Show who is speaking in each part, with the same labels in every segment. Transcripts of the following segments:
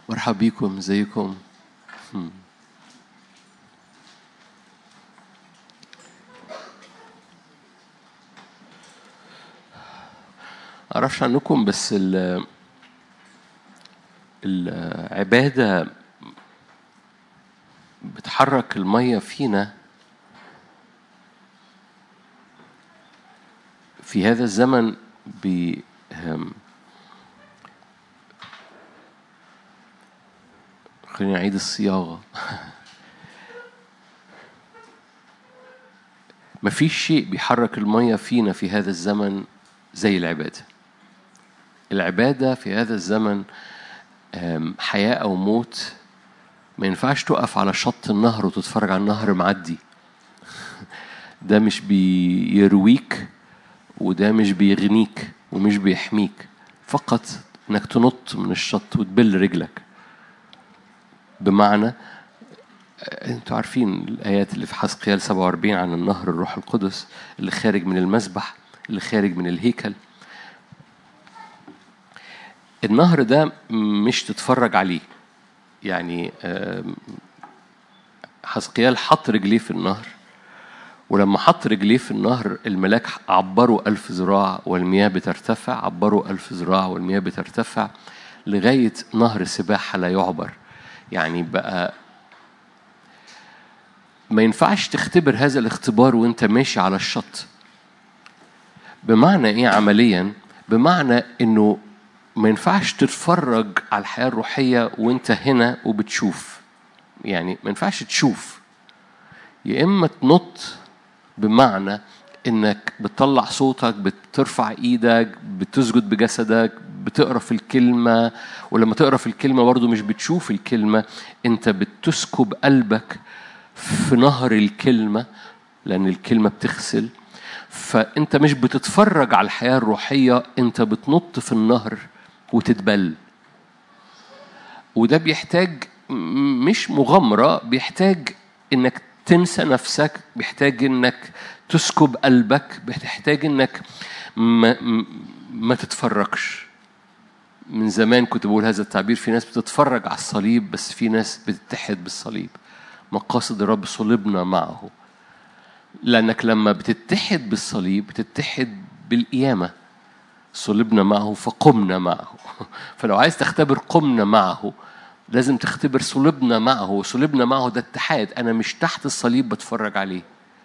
Speaker 1: مرحبا بيكم ازيكم هم. معرفش عنكم بس ال العبادة بتحرك المية فينا في هذا الزمن ب هم، خلينا نعيد الصياغة مفيش شيء بيحرك المية فينا في هذا الزمن زي العبادة العبادة في هذا الزمن أم، حياة أو موت ما ينفعش تقف على شط النهر وتتفرج على النهر معدي ده مش بيرويك وده مش بيغنيك ومش بيحميك فقط انك تنط من الشط وتبل رجلك بمعنى انتوا عارفين الايات اللي في حزقيال 47 عن النهر الروح القدس اللي خارج من المسبح اللي خارج من الهيكل النهر ده مش تتفرج عليه يعني آم، حزقيال حط رجليه في النهر ولما حط رجليه في النهر الملاك عبروا ألف ذراع والمياه بترتفع عبروا ألف ذراع والمياه بترتفع لغاية نهر سباحة لا يعبر يعني بقى ما ينفعش تختبر هذا الاختبار وانت ماشي على الشط بمعنى ايه عمليا بمعنى انه ما ينفعش تتفرج على الحياة الروحية وانت هنا وبتشوف يعني ما ينفعش تشوف يا اما تنط بمعنى انك بتطلع صوتك بترفع ايدك بتسجد بجسدك بتقرا في الكلمه ولما تقرا في الكلمه برضو مش بتشوف الكلمه انت بتسكب قلبك في نهر الكلمه لان الكلمه بتغسل فانت مش بتتفرج على الحياه الروحيه انت بتنط في النهر وتتبل وده بيحتاج م- مش مغامرة بيحتاج انك تنسى نفسك بيحتاج انك تسكب قلبك بيحتاج انك ما, م- ما تتفرجش من زمان كنت بقول هذا التعبير في ناس بتتفرج على الصليب بس في ناس بتتحد بالصليب مقاصد الرب صلبنا معه لأنك لما بتتحد بالصليب بتتحد بالقيامة صلبنا معه فقمنا معه فلو عايز تختبر قمنا معه لازم تختبر صلبنا معه صلبنا معه ده اتحاد أنا مش تحت الصليب بتفرج عليه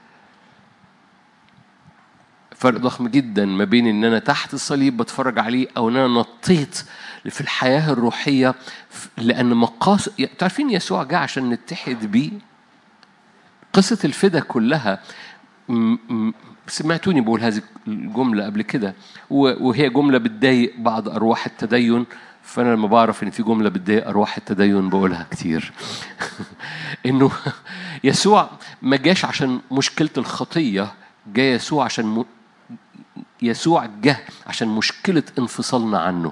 Speaker 1: فرق ضخم جدا ما بين ان انا تحت الصليب بتفرج عليه او ان انا نطيت في الحياه الروحيه لان مقاصد تعرفين يسوع جاء عشان نتحد بيه قصة الفدا كلها م- م- سمعتوني بقول هذه الجملة قبل كده و- وهي جملة بتضايق بعض أرواح التدين فأنا لما بعرف إن في جملة بتضايق أرواح التدين بقولها كتير إنه يسوع ما جاش عشان مشكلة الخطية جاء يسوع عشان م... يسوع جه عشان مشكلة انفصالنا عنه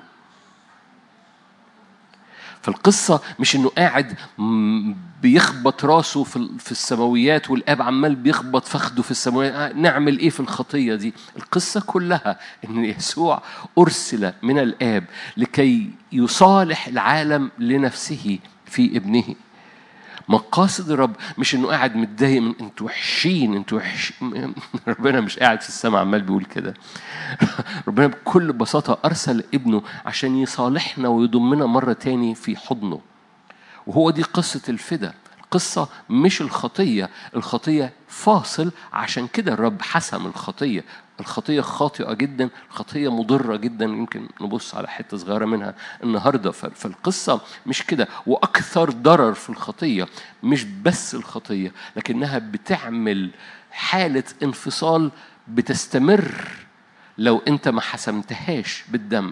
Speaker 1: فالقصة مش إنه قاعد م- بيخبط راسه في ال- في السماويات والآب عمال بيخبط فخده في السماويات آه، نعمل إيه في الخطية دي؟ القصة كلها إن يسوع أرسل من الآب لكي يصالح العالم لنفسه في ابنه مقاصد الرب مش انه قاعد متضايق من انتوا وحشين انتوا وحشين ربنا مش قاعد في السماء عمال بيقول كده ربنا بكل بساطة أرسل ابنه عشان يصالحنا ويضمنا مرة تاني في حضنه وهو دي قصة الفدا القصة مش الخطية الخطية فاصل عشان كده الرب حسم الخطية الخطية خاطئة جدا الخطية مضرة جدا يمكن نبص على حتة صغيرة منها النهاردة ف- فالقصة مش كده وأكثر ضرر في الخطية مش بس الخطية لكنها بتعمل حالة انفصال بتستمر لو أنت ما حسمتهاش بالدم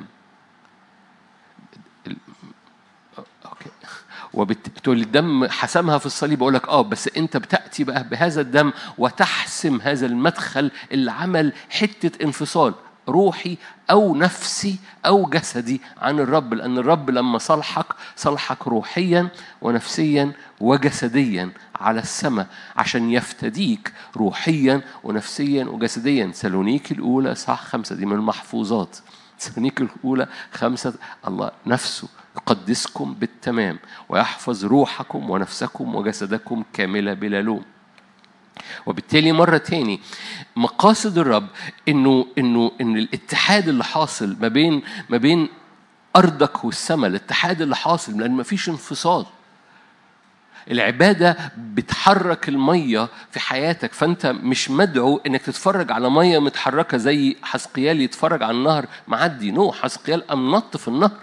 Speaker 1: اوكي وبتقول الدم حسمها في الصليب اقول لك اه بس انت بتاتي بقى بهذا الدم وتحسم هذا المدخل اللي عمل حته انفصال روحي او نفسي او جسدي عن الرب لان الرب لما صالحك صالحك روحيا ونفسيا وجسديا على السماء عشان يفتديك روحيا ونفسيا وجسديا سالونيكي الاولى صح خمسه دي من المحفوظات تسالونيك الأولى خمسة الله نفسه يقدسكم بالتمام ويحفظ روحكم ونفسكم وجسدكم كاملة بلا لوم وبالتالي مرة تاني مقاصد الرب انه انه ان الاتحاد اللي حاصل ما بين ما بين ارضك والسماء الاتحاد اللي حاصل لان ما فيش انفصال العبادة بتحرك المية في حياتك فأنت مش مدعو إنك تتفرج على مية متحركة زي حسقيال يتفرج على النهر معدي نو حسقيال قام نط في النهر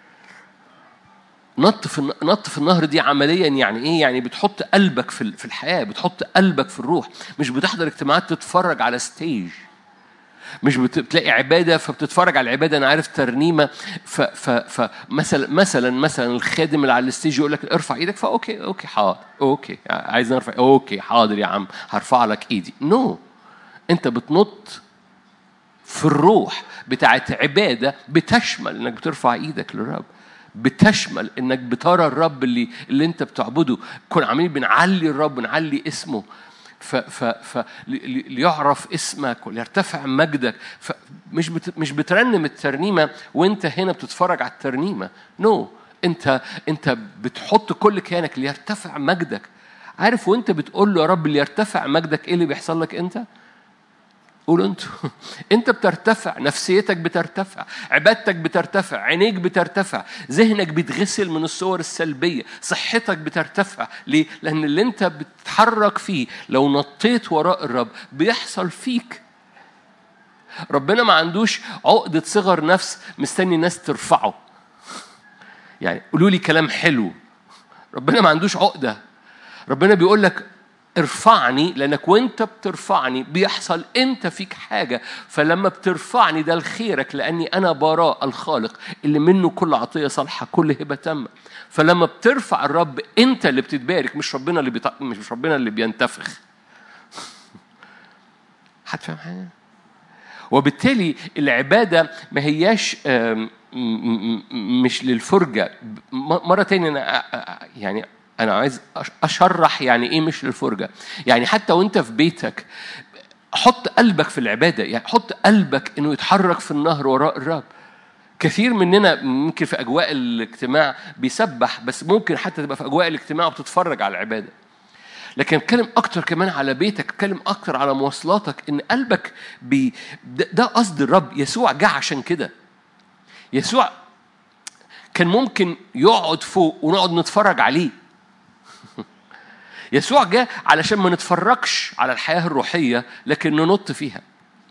Speaker 1: نط في نط في النهر دي عمليا يعني ايه؟ يعني بتحط قلبك في في الحياه، بتحط قلبك في الروح، مش بتحضر اجتماعات تتفرج على ستيج. مش بتلاقي عباده فبتتفرج على العباده انا عارف ترنيمه ف ف فمثلا مثلا مثلا الخادم اللي على الستيج يقول لك ارفع ايدك فاوكي اوكي حاضر اوكي عايز نرفع اوكي حاضر يا عم هرفع لك ايدي نو no. انت بتنط في الروح بتاعت عباده بتشمل انك بترفع ايدك للرب بتشمل انك بترى الرب اللي اللي انت بتعبده كنا عاملين بنعلي الرب بنعلي اسمه ف ف ف ليعرف اسمك وليرتفع مجدك فمش بت مش بترنم الترنيمه وانت هنا بتتفرج على الترنيمه نو no. انت انت بتحط كل كيانك ليرتفع مجدك عارف وانت بتقول له يا رب ليرتفع مجدك ايه اللي بيحصل لك انت؟ قولوا انتوا انت بترتفع نفسيتك بترتفع عبادتك بترتفع عينيك بترتفع ذهنك بيتغسل من الصور السلبية صحتك بترتفع ليه؟ لأن اللي انت بتتحرك فيه لو نطيت وراء الرب بيحصل فيك ربنا ما عندوش عقدة صغر نفس مستني الناس ترفعه يعني قولوا لي كلام حلو ربنا ما عندوش عقدة ربنا بيقول لك ارفعني لانك وانت بترفعني بيحصل انت فيك حاجه فلما بترفعني ده لخيرك لاني انا براء الخالق اللي منه كل عطيه صالحه كل هبه تامه فلما بترفع الرب انت اللي بتتبارك مش ربنا اللي بيط... مش ربنا اللي بينتفخ حد فاهم حاجه وبالتالي العباده ما هياش مش للفرجه مره تانية انا يعني انا عايز اشرح يعني ايه مش للفرجه يعني حتى وانت في بيتك حط قلبك في العباده يعني حط قلبك انه يتحرك في النهر وراء الرب كثير مننا ممكن في اجواء الاجتماع بيسبح بس ممكن حتى تبقى في اجواء الاجتماع وبتتفرج على العباده لكن اتكلم اكتر كمان على بيتك اتكلم اكتر على مواصلاتك ان قلبك بي ده قصد الرب يسوع جه عشان كده يسوع كان ممكن يقعد فوق ونقعد نتفرج عليه يسوع جاء علشان ما نتفرجش على الحياة الروحية لكن ننط فيها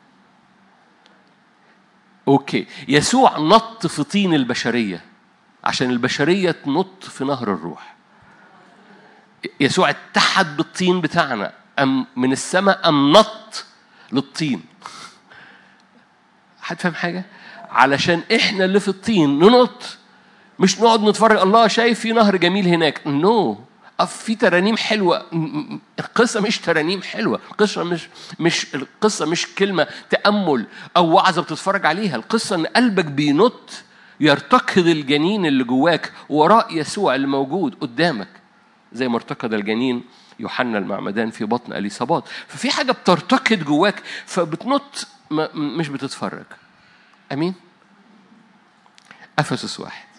Speaker 1: اوكي يسوع نط في طين البشرية عشان البشرية تنط في نهر الروح يسوع اتحد بالطين بتاعنا أم من السماء أم نط للطين حد فاهم حاجة؟ علشان احنا اللي في الطين ننط مش نقعد نتفرج الله شايف في نهر جميل هناك نو no. في ترانيم حلوه القصه مش ترانيم حلوه القصه مش مش القصه مش كلمه تامل او وعظه بتتفرج عليها القصه ان قلبك بينط يرتقد الجنين اللي جواك وراء يسوع اللي موجود قدامك زي ما ارتقد الجنين يوحنا المعمدان في بطن اليصابات ففي حاجه بترتقد جواك فبتنط مش بتتفرج امين افسس واحد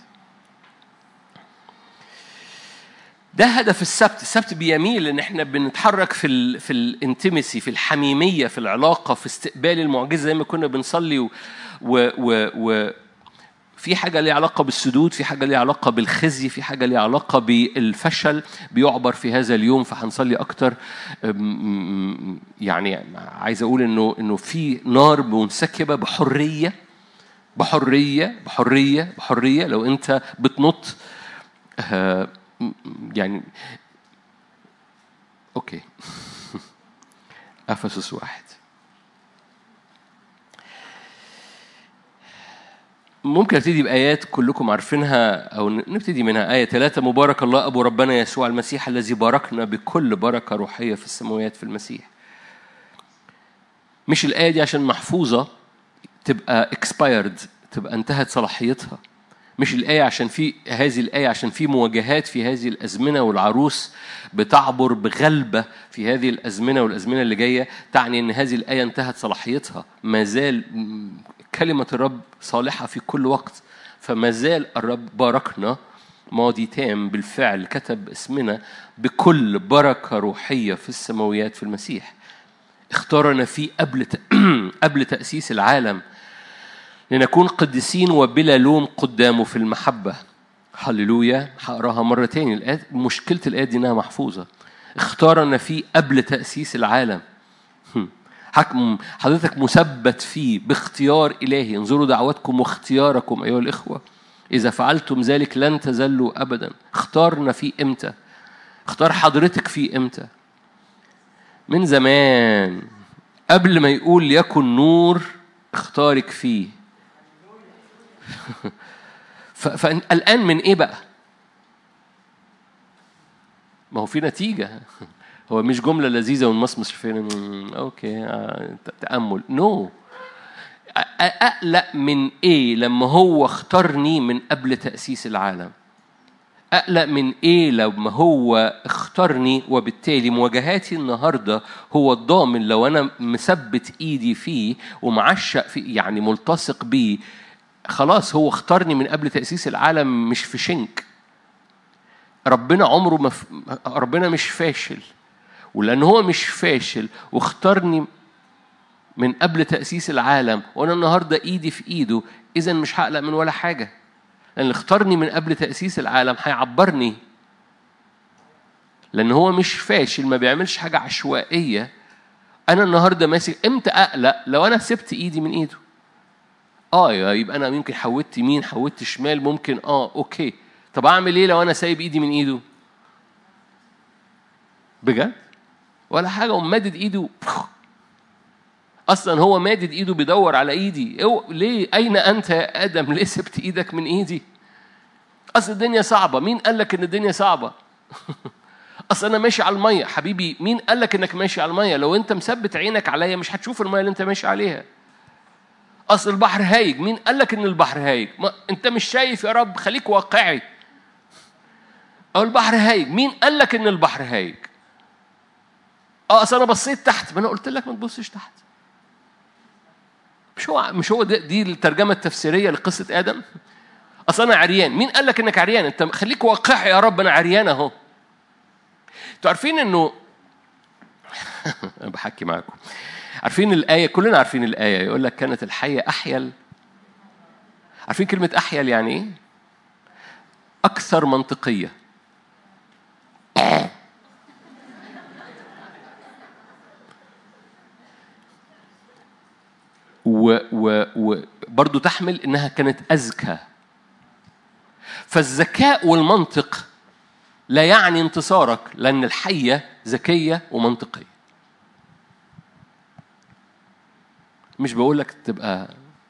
Speaker 1: ده هدف السبت السبت بيميل ان احنا بنتحرك في ال في الانتمسي في الحميميه في العلاقه في استقبال المعجزه زي ما كنا بنصلي و, و, و, و في حاجة ليها علاقة بالسدود، في حاجة ليها علاقة بالخزي، في حاجة ليها علاقة بالفشل بيعبر في هذا اليوم فهنصلي أكتر. يعني عايز أقول إنه إنه في نار منسكبة بحرية بحرية بحرية بحرية لو أنت بتنط يعني اوكي افسس واحد ممكن ابتدي بايات كلكم عارفينها او نبتدي منها ايه ثلاثه مبارك الله ابو ربنا يسوع المسيح الذي باركنا بكل بركه روحيه في السماوات في المسيح مش الايه دي عشان محفوظه تبقى expired تبقى انتهت صلاحيتها مش الآية عشان في هذه الآية عشان في مواجهات في هذه الأزمنة والعروس بتعبر بغلبة في هذه الأزمنة والأزمنة اللي جاية تعني أن هذه الآية انتهت صلاحيتها ما زال كلمة الرب صالحة في كل وقت فما زال الرب باركنا ماضي تام بالفعل كتب اسمنا بكل بركة روحية في السماويات في المسيح اختارنا فيه قبل قبل تأسيس العالم لنكون قديسين وبلا لوم قدامه في المحبة هللويا هقراها مرة تاني الآية مشكلة الآية دي إنها محفوظة اختارنا فيه قبل تأسيس العالم حكم حضرتك مثبت فيه باختيار إلهي انظروا دعوتكم واختياركم أيها الإخوة إذا فعلتم ذلك لن تزلوا أبدا اختارنا فيه إمتى اختار حضرتك فيه إمتى من زمان قبل ما يقول يكن نور اختارك فيه فالآن من إيه بقى؟ ما هو في نتيجة هو مش جملة لذيذة ونمصمص فين أوكي آه، تأمل نو no. أقلق من إيه لما هو اختارني من قبل تأسيس العالم أقلق من إيه لما هو اختارني وبالتالي مواجهاتي النهاردة هو الضامن لو أنا مثبت إيدي فيه ومعشق فيه يعني ملتصق بيه خلاص هو اختارني من قبل تأسيس العالم مش في شنك ربنا عمره مف... ربنا مش فاشل ولأن هو مش فاشل واختارني من قبل تأسيس العالم وأنا النهاردة إيدي في إيده إذا مش هقلق من ولا حاجة لأن اللي اختارني من قبل تأسيس العالم هيعبرني لأن هو مش فاشل ما بيعملش حاجة عشوائية أنا النهاردة ماسك إمتى أقلق لو أنا سبت إيدي من إيده اه يبقى انا يمكن حودت يمين حودت شمال ممكن اه اوكي طب اعمل ايه لو انا سايب ايدي من ايده بجد ولا حاجه ومادد ايده اصلا هو مادد ايده بيدور على ايدي إيو ليه اين انت يا ادم ليه سبت ايدك من ايدي اصل الدنيا صعبه مين قال لك ان الدنيا صعبه اصل انا ماشي على الميه حبيبي مين قال لك انك ماشي على الميه لو انت مثبت عينك عليا مش هتشوف الميه اللي انت ماشي عليها اصل البحر هايج مين قال لك ان البحر هايج ما انت مش شايف يا رب خليك واقعي او البحر هايج مين قال لك ان البحر هايج اه اصل انا بصيت تحت ما انا قلت لك ما تبصش تحت مش هو مش هو دي الترجمه التفسيريه لقصه ادم اصل انا عريان مين قال لك انك عريان انت خليك واقعي يا رب انا عريان اهو انتوا عارفين انه انا بحكي معاكم عارفين الآية كلنا عارفين الآية يقول لك كانت الحية أحيل عارفين كلمة أحيل يعني إيه؟ أكثر منطقية وبرضه تحمل إنها كانت أذكى فالذكاء والمنطق لا يعني انتصارك لأن الحية ذكية ومنطقية مش بقول لك تبقى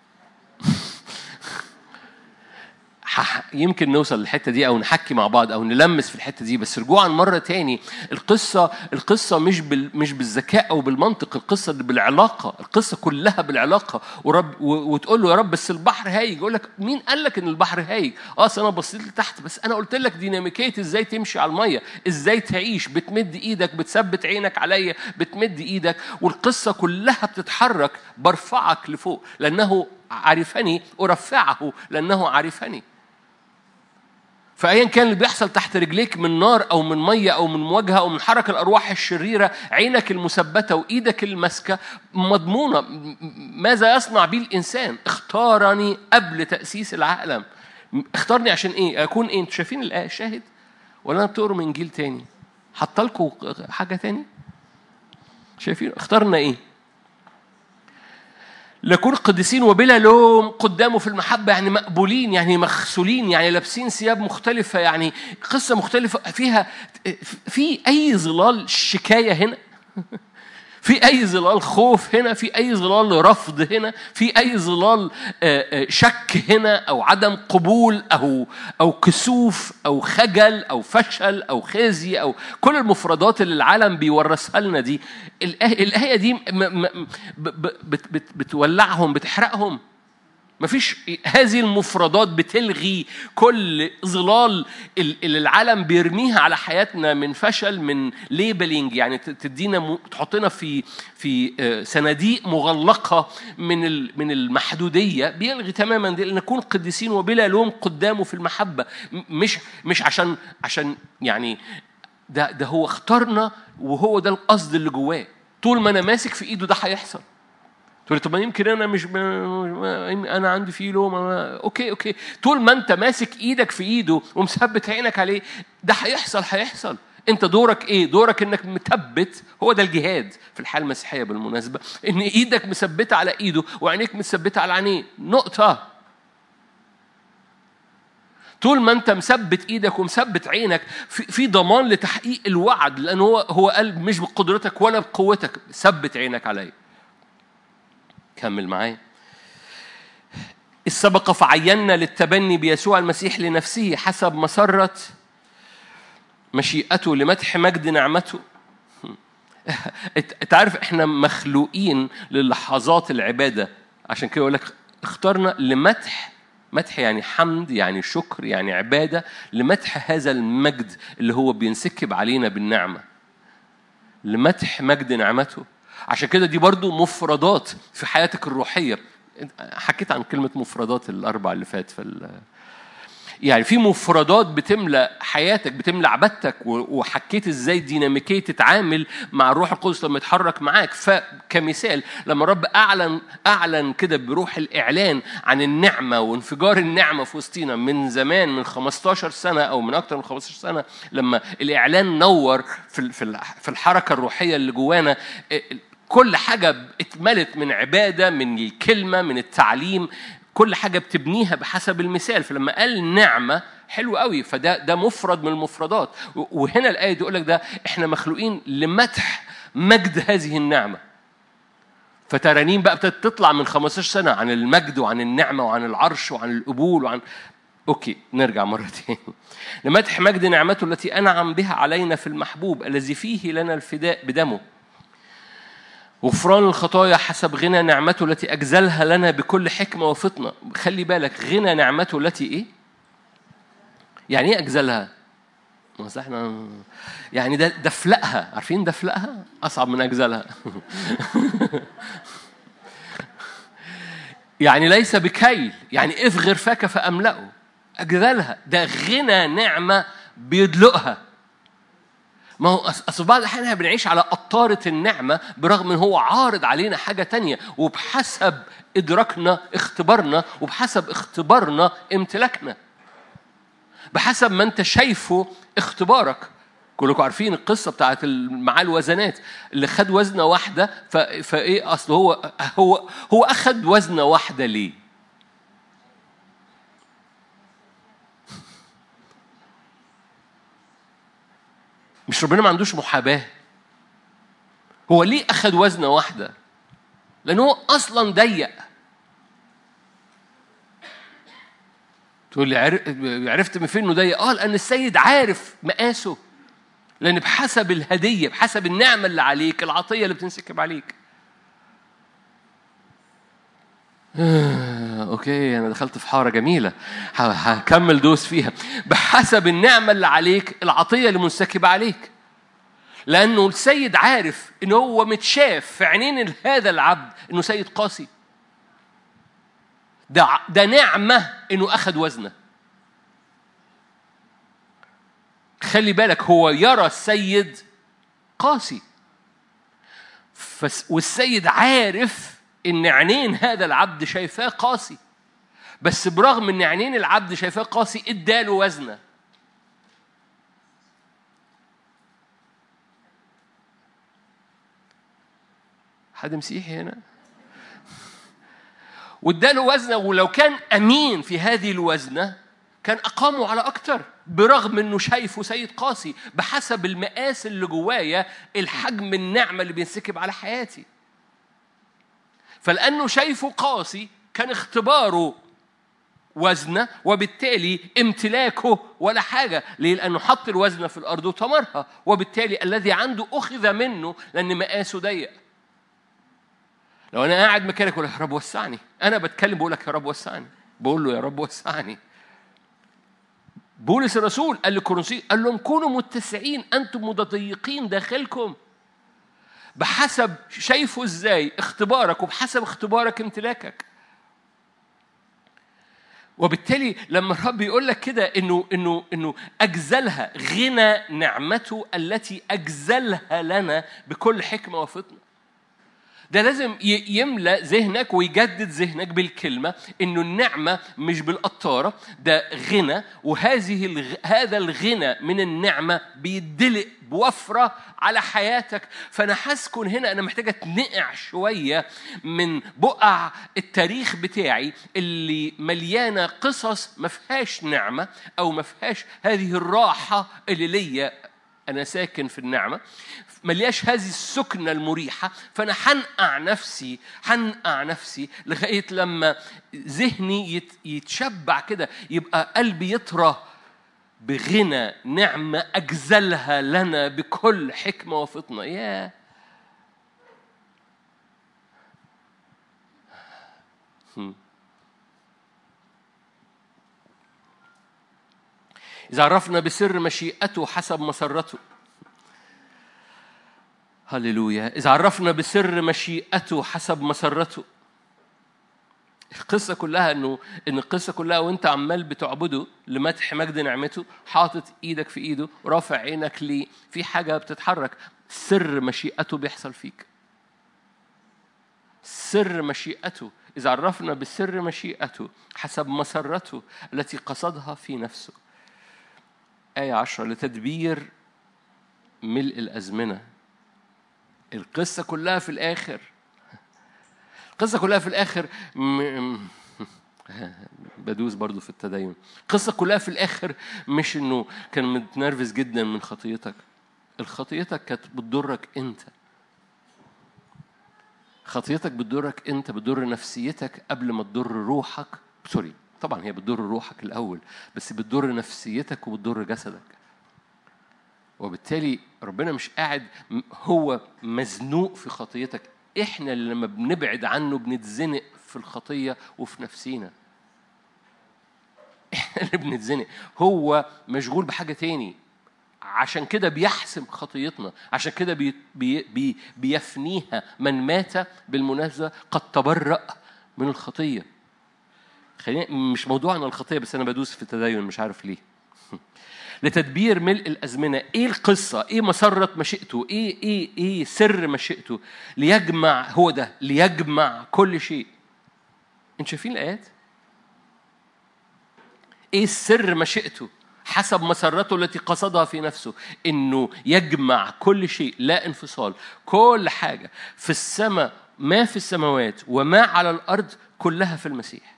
Speaker 1: يمكن نوصل للحته دي او نحكي مع بعض او نلمس في الحته دي بس رجوعا مره تاني القصه القصه مش بال مش بالذكاء او بالمنطق القصه بالعلاقه القصه كلها بالعلاقه ورب وتقول له يا رب بس البحر هايج يقول لك مين قال لك ان البحر هايج اه انا بصيت لتحت بس انا قلت لك ديناميكيه ازاي تمشي على الميه ازاي تعيش بتمد ايدك بتثبت عينك عليا بتمد ايدك والقصه كلها بتتحرك برفعك لفوق لانه عرفني ارفعه لانه عرفني فايا كان اللي بيحصل تحت رجليك من نار او من ميه او من مواجهه او من حركه الارواح الشريره عينك المثبته وايدك الماسكه مضمونه ماذا يصنع بي الانسان اختارني قبل تاسيس العالم اختارني عشان ايه اكون ايه انتوا شايفين الايه شاهد ولا انا بتقروا من جيل تاني حط لكم حاجه تاني شايفين اختارنا ايه لكون قديسين وبلا لوم قدامه في المحبة يعني مقبولين يعني مغسولين يعني لابسين ثياب مختلفة يعني قصة مختلفة فيها في أي ظلال شكاية هنا في أي ظلال خوف هنا في أي ظلال رفض هنا في أي ظلال شك هنا أو عدم قبول أو أو كسوف أو خجل أو فشل أو خزي أو كل المفردات اللي العالم بيورثها لنا دي الآية دي بتولعهم بتحرقهم مفيش هذه المفردات بتلغي كل ظلال اللي العالم بيرميها على حياتنا من فشل من ليبلينج يعني تدينا تحطنا في في آه، صناديق مغلقه من من المحدوديه بيلغي تماما دي نكون قديسين وبلا لوم قدامه في المحبه مش مش عشان عشان يعني ده ده هو اختارنا وهو ده القصد اللي جواه طول ما انا ماسك في ايده ده هيحصل تقول لي طب ما يمكن انا مش ب... انا عندي فيه لوم اوكي اوكي طول ما انت ماسك ايدك في ايده ومثبت عينك عليه ده هيحصل هيحصل انت دورك ايه دورك انك مثبت هو ده الجهاد في الحياه المسيحيه بالمناسبه ان ايدك مثبته على ايده وعينيك مثبته على عينيه نقطه طول ما انت مثبت ايدك ومثبت عينك في, في ضمان لتحقيق الوعد لان هو هو قال مش بقدرتك ولا بقوتك ثبت عينك عليا كمل معايا السبق فعينا للتبني بيسوع المسيح لنفسه حسب مسرة مشيئته لمدح مجد نعمته تعرف احنا مخلوقين للحظات العبادة عشان كده يقول لك اخترنا لمدح مدح يعني حمد يعني شكر يعني عبادة لمدح هذا المجد اللي هو بينسكب علينا بالنعمة لمدح مجد نعمته عشان كده دي برضو مفردات في حياتك الروحية حكيت عن كلمة مفردات الأربع اللي فات في يعني في مفردات بتملى حياتك بتملى عبادتك وحكيت ازاي ديناميكيه تتعامل مع الروح القدس لما يتحرك معاك فكمثال لما الرب اعلن اعلن كده بروح الاعلان عن النعمه وانفجار النعمه في وسطينا من زمان من 15 سنه او من اكثر من 15 سنه لما الاعلان نور في في الحركه الروحيه اللي جوانا كل حاجة اتملت من عبادة من الكلمة من التعليم كل حاجة بتبنيها بحسب المثال فلما قال نعمة حلو قوي فده ده مفرد من المفردات وهنا الآية دي يقول لك ده احنا مخلوقين لمدح مجد هذه النعمة فترانيم بقى ابتدت تطلع من 15 سنة عن المجد وعن النعمة وعن العرش وعن القبول وعن اوكي نرجع مرة تاني لمدح مجد نعمته التي أنعم بها علينا في المحبوب الذي فيه لنا الفداء بدمه غفران الخطايا حسب غنى نعمته التي أجزلها لنا بكل حكمة وفطنة خلي بالك غنى نعمته التي إيه؟ يعني إيه أجزلها؟ احنا يعني ده دفلقها عارفين دفلقها أصعب من أجزلها يعني ليس بكيل يعني افغر فاك فأملأه أجزلها ده غنى نعمة بيدلقها ما هو أصل بعض الأحيان احنا بنعيش على قطارة النعمة برغم إن هو عارض علينا حاجة تانية وبحسب إدراكنا اختبارنا وبحسب اختبارنا امتلاكنا بحسب ما أنت شايفه اختبارك كلكم عارفين القصة بتاعت معاه الوزنات اللي خد وزنة واحدة فإيه أصل هو هو هو أخد وزنة واحدة ليه؟ مش ربنا ما عندوش محاباة هو ليه أخذ وزنة واحدة لأنه هو أصلا ضيق تقول لي عرفت من فين انه ضيق اه لان السيد عارف مقاسه لان بحسب الهديه بحسب النعمه اللي عليك العطيه اللي بتنسكب عليك آه، اوكي انا دخلت في حاره جميله هكمل دوس فيها بحسب النعمه اللي عليك العطيه اللي منسكبه عليك لانه السيد عارف ان هو متشاف في عينين هذا العبد انه سيد قاسي ده ده نعمه انه اخذ وزنه خلي بالك هو يرى السيد قاسي والسيد عارف ان عينين هذا العبد شايفاه قاسي بس برغم ان عينين العبد شايفاه قاسي اداله وزنه حد مسيحي هنا واداله وزنه ولو كان امين في هذه الوزنه كان اقامه على اكتر برغم انه شايفه سيد قاسي بحسب المقاس اللي جوايا الحجم النعمه اللي بينسكب على حياتي فلأنه شايفه قاسي كان اختباره وزنة وبالتالي امتلاكه ولا حاجة ليه؟ لأنه حط الوزنة في الأرض وطمرها وبالتالي الذي عنده أخذ منه لأن مقاسه ضيق لو أنا قاعد مكانك ولا يا رب وسعني انا بتكلم بقول لك يا رب وسعني بقول له يا رب وسعني بولس الرسول قال لكورنثي قال لهم كونوا متسعين انتم متضيقين داخلكم بحسب شايفه ازاي اختبارك وبحسب اختبارك امتلاكك وبالتالي لما الرب يقول لك كده انه انه انه اجزلها غنى نعمته التي اجزلها لنا بكل حكمه وفطنه ده لازم يملأ ذهنك ويجدد ذهنك بالكلمة إنه النعمة مش بالقطارة ده غنى وهذه الغ... هذا الغنى من النعمة بيدلق بوفرة على حياتك فأنا هسكن هنا أنا محتاجة أتنقع شوية من بقع التاريخ بتاعي اللي مليانة قصص ما فيهاش نعمة أو ما فيهاش هذه الراحة اللي ليا أنا ساكن في النعمة ملياش هذه السكنة المريحة فأنا حنقع نفسي حنقع نفسي لغاية لما ذهني يتشبع كده يبقى قلبي يطرى بغنى نعمة أجزلها لنا بكل حكمة وفطنة يا إذا عرفنا بسر مشيئته حسب مسرته هللويا إذا عرفنا بسر مشيئته حسب مسرته القصة كلها إنه إن القصة كلها وأنت عمال بتعبده لمدح مجد نعمته حاطط إيدك في إيده رافع عينك ليه في حاجة بتتحرك سر مشيئته بيحصل فيك سر مشيئته إذا عرفنا بسر مشيئته حسب مسرته التي قصدها في نفسه آية عشرة لتدبير ملء الأزمنة القصة كلها في الآخر القصة كلها في الآخر م... بدوس برضو في التدين القصة كلها في الآخر مش إنه كان متنرفز جدا من خطيتك الخطيتك كانت بتضرك أنت خطيتك بتضرك أنت بتضر نفسيتك قبل ما تضر روحك سوري طبعا هي بتضر روحك الأول بس بتضر نفسيتك وبتضر جسدك وبالتالي ربنا مش قاعد هو مزنوق في خطيتك احنا اللي لما بنبعد عنه بنتزنق في الخطية وفي نفسينا احنا اللي بنتزنق هو مشغول بحاجة تاني عشان كده بيحسم خطيتنا عشان كده بي بي بي بيفنيها من مات بالمناسبة قد تبرأ من الخطية خلينا مش موضوعنا الخطية بس أنا بدوس في التدين مش عارف ليه لتدبير ملء الأزمنة إيه القصة إيه مسرة مشيئته إيه إيه إيه سر مشيئته ليجمع هو ده ليجمع كل شيء أنت شايفين الآيات إيه سر مشيئته حسب مسرته التي قصدها في نفسه انه يجمع كل شيء لا انفصال كل حاجه في السماء ما في السماوات وما على الارض كلها في المسيح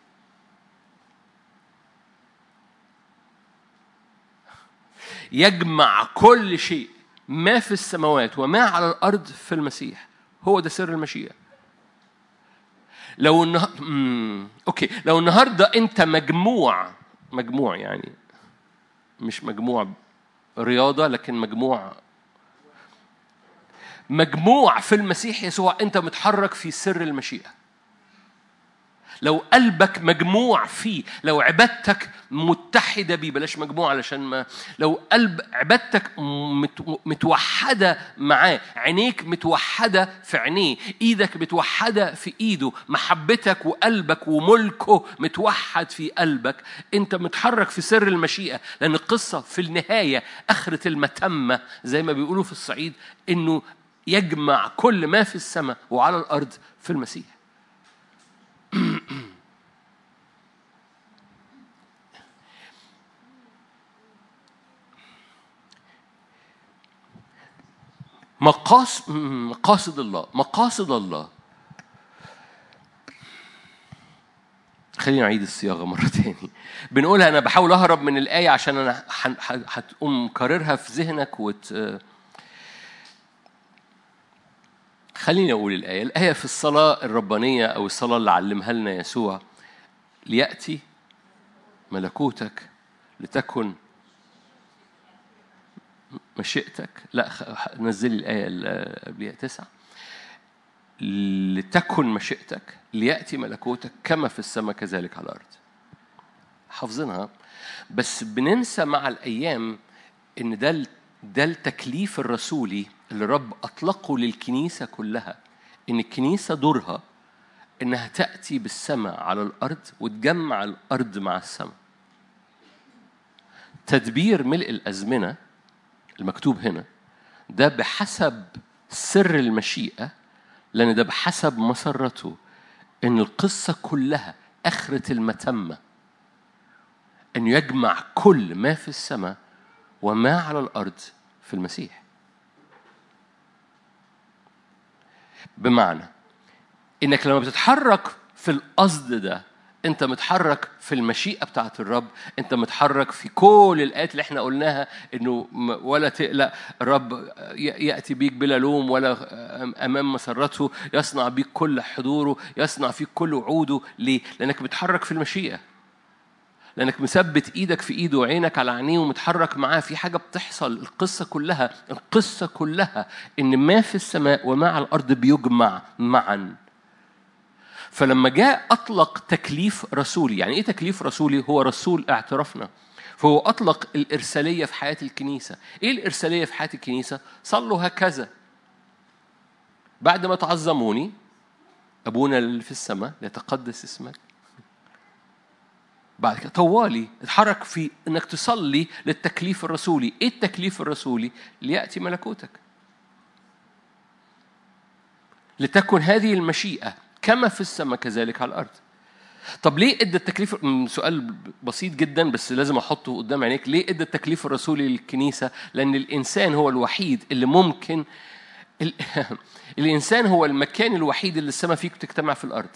Speaker 1: يجمع كل شيء ما في السماوات وما على الأرض في المسيح هو ده سر المشيئة لو النهار اوكي لو النهارده انت مجموع مجموع يعني مش مجموع رياضة لكن مجموع مجموع في المسيح يسوع انت متحرك في سر المشيئة لو قلبك مجموع فيه لو عبادتك متحدة بيه بلاش مجموع علشان ما لو قلب عبادتك متوحدة معاه عينيك متوحدة في عينيه ايدك متوحدة في ايده محبتك وقلبك وملكه متوحد في قلبك انت متحرك في سر المشيئة لأن القصة في النهاية آخرة المتمة زي ما بيقولوا في الصعيد انه يجمع كل ما في السماء وعلى الأرض في المسيح مقاصد مقاصد الله مقاصد الله خلينا نعيد الصياغة مرة تاني بنقولها أنا بحاول أهرب من الآية عشان أنا هتقوم كررها في ذهنك وت خليني أقول الآية الآية في الصلاة الربانية أو الصلاة اللي علمها لنا يسوع ليأتي ملكوتك لتكن مشيئتك لا نزلي الآية اللي قبلها تسعة لتكن مشيئتك ليأتي ملكوتك كما في السماء كذلك على الأرض حافظينها بس بننسى مع الأيام إن ده ده التكليف الرسولي اللي رب أطلقه للكنيسة كلها إن الكنيسة دورها إنها تأتي بالسماء على الأرض وتجمع الأرض مع السماء تدبير ملء الأزمنة المكتوب هنا ده بحسب سر المشيئة لأن ده بحسب مسرته إن القصة كلها آخرة المتمة أن يجمع كل ما في السماء وما على الأرض في المسيح بمعنى إنك لما بتتحرك في القصد ده انت متحرك في المشيئه بتاعه الرب انت متحرك في كل الايات اللي احنا قلناها انه ولا تقلق الرب ياتي بيك بلا لوم ولا امام مسرته يصنع بيك كل حضوره يصنع فيك كل وعوده ليه لانك بتحرك في المشيئه لانك مثبت ايدك في ايده وعينك على عينيه ومتحرك معاه في حاجه بتحصل القصه كلها القصه كلها ان ما في السماء وما على الارض بيجمع معا فلما جاء أطلق تكليف رسولي يعني إيه تكليف رسولي هو رسول اعترافنا فهو أطلق الإرسالية في حياة الكنيسة إيه الإرسالية في حياة الكنيسة صلوا هكذا بعد ما تعظموني أبونا اللي في السماء ليتقدس اسمك بعد كده طوالي اتحرك في انك تصلي للتكليف الرسولي ايه التكليف الرسولي لياتي ملكوتك لتكن هذه المشيئه كما في السماء كذلك على الأرض طب ليه ادى التكليف سؤال بسيط جدا بس لازم احطه قدام عينيك ليه ادى التكليف الرسولي للكنيسه لان الانسان هو الوحيد اللي ممكن ال... الانسان هو المكان الوحيد اللي السماء فيه تجتمع في الارض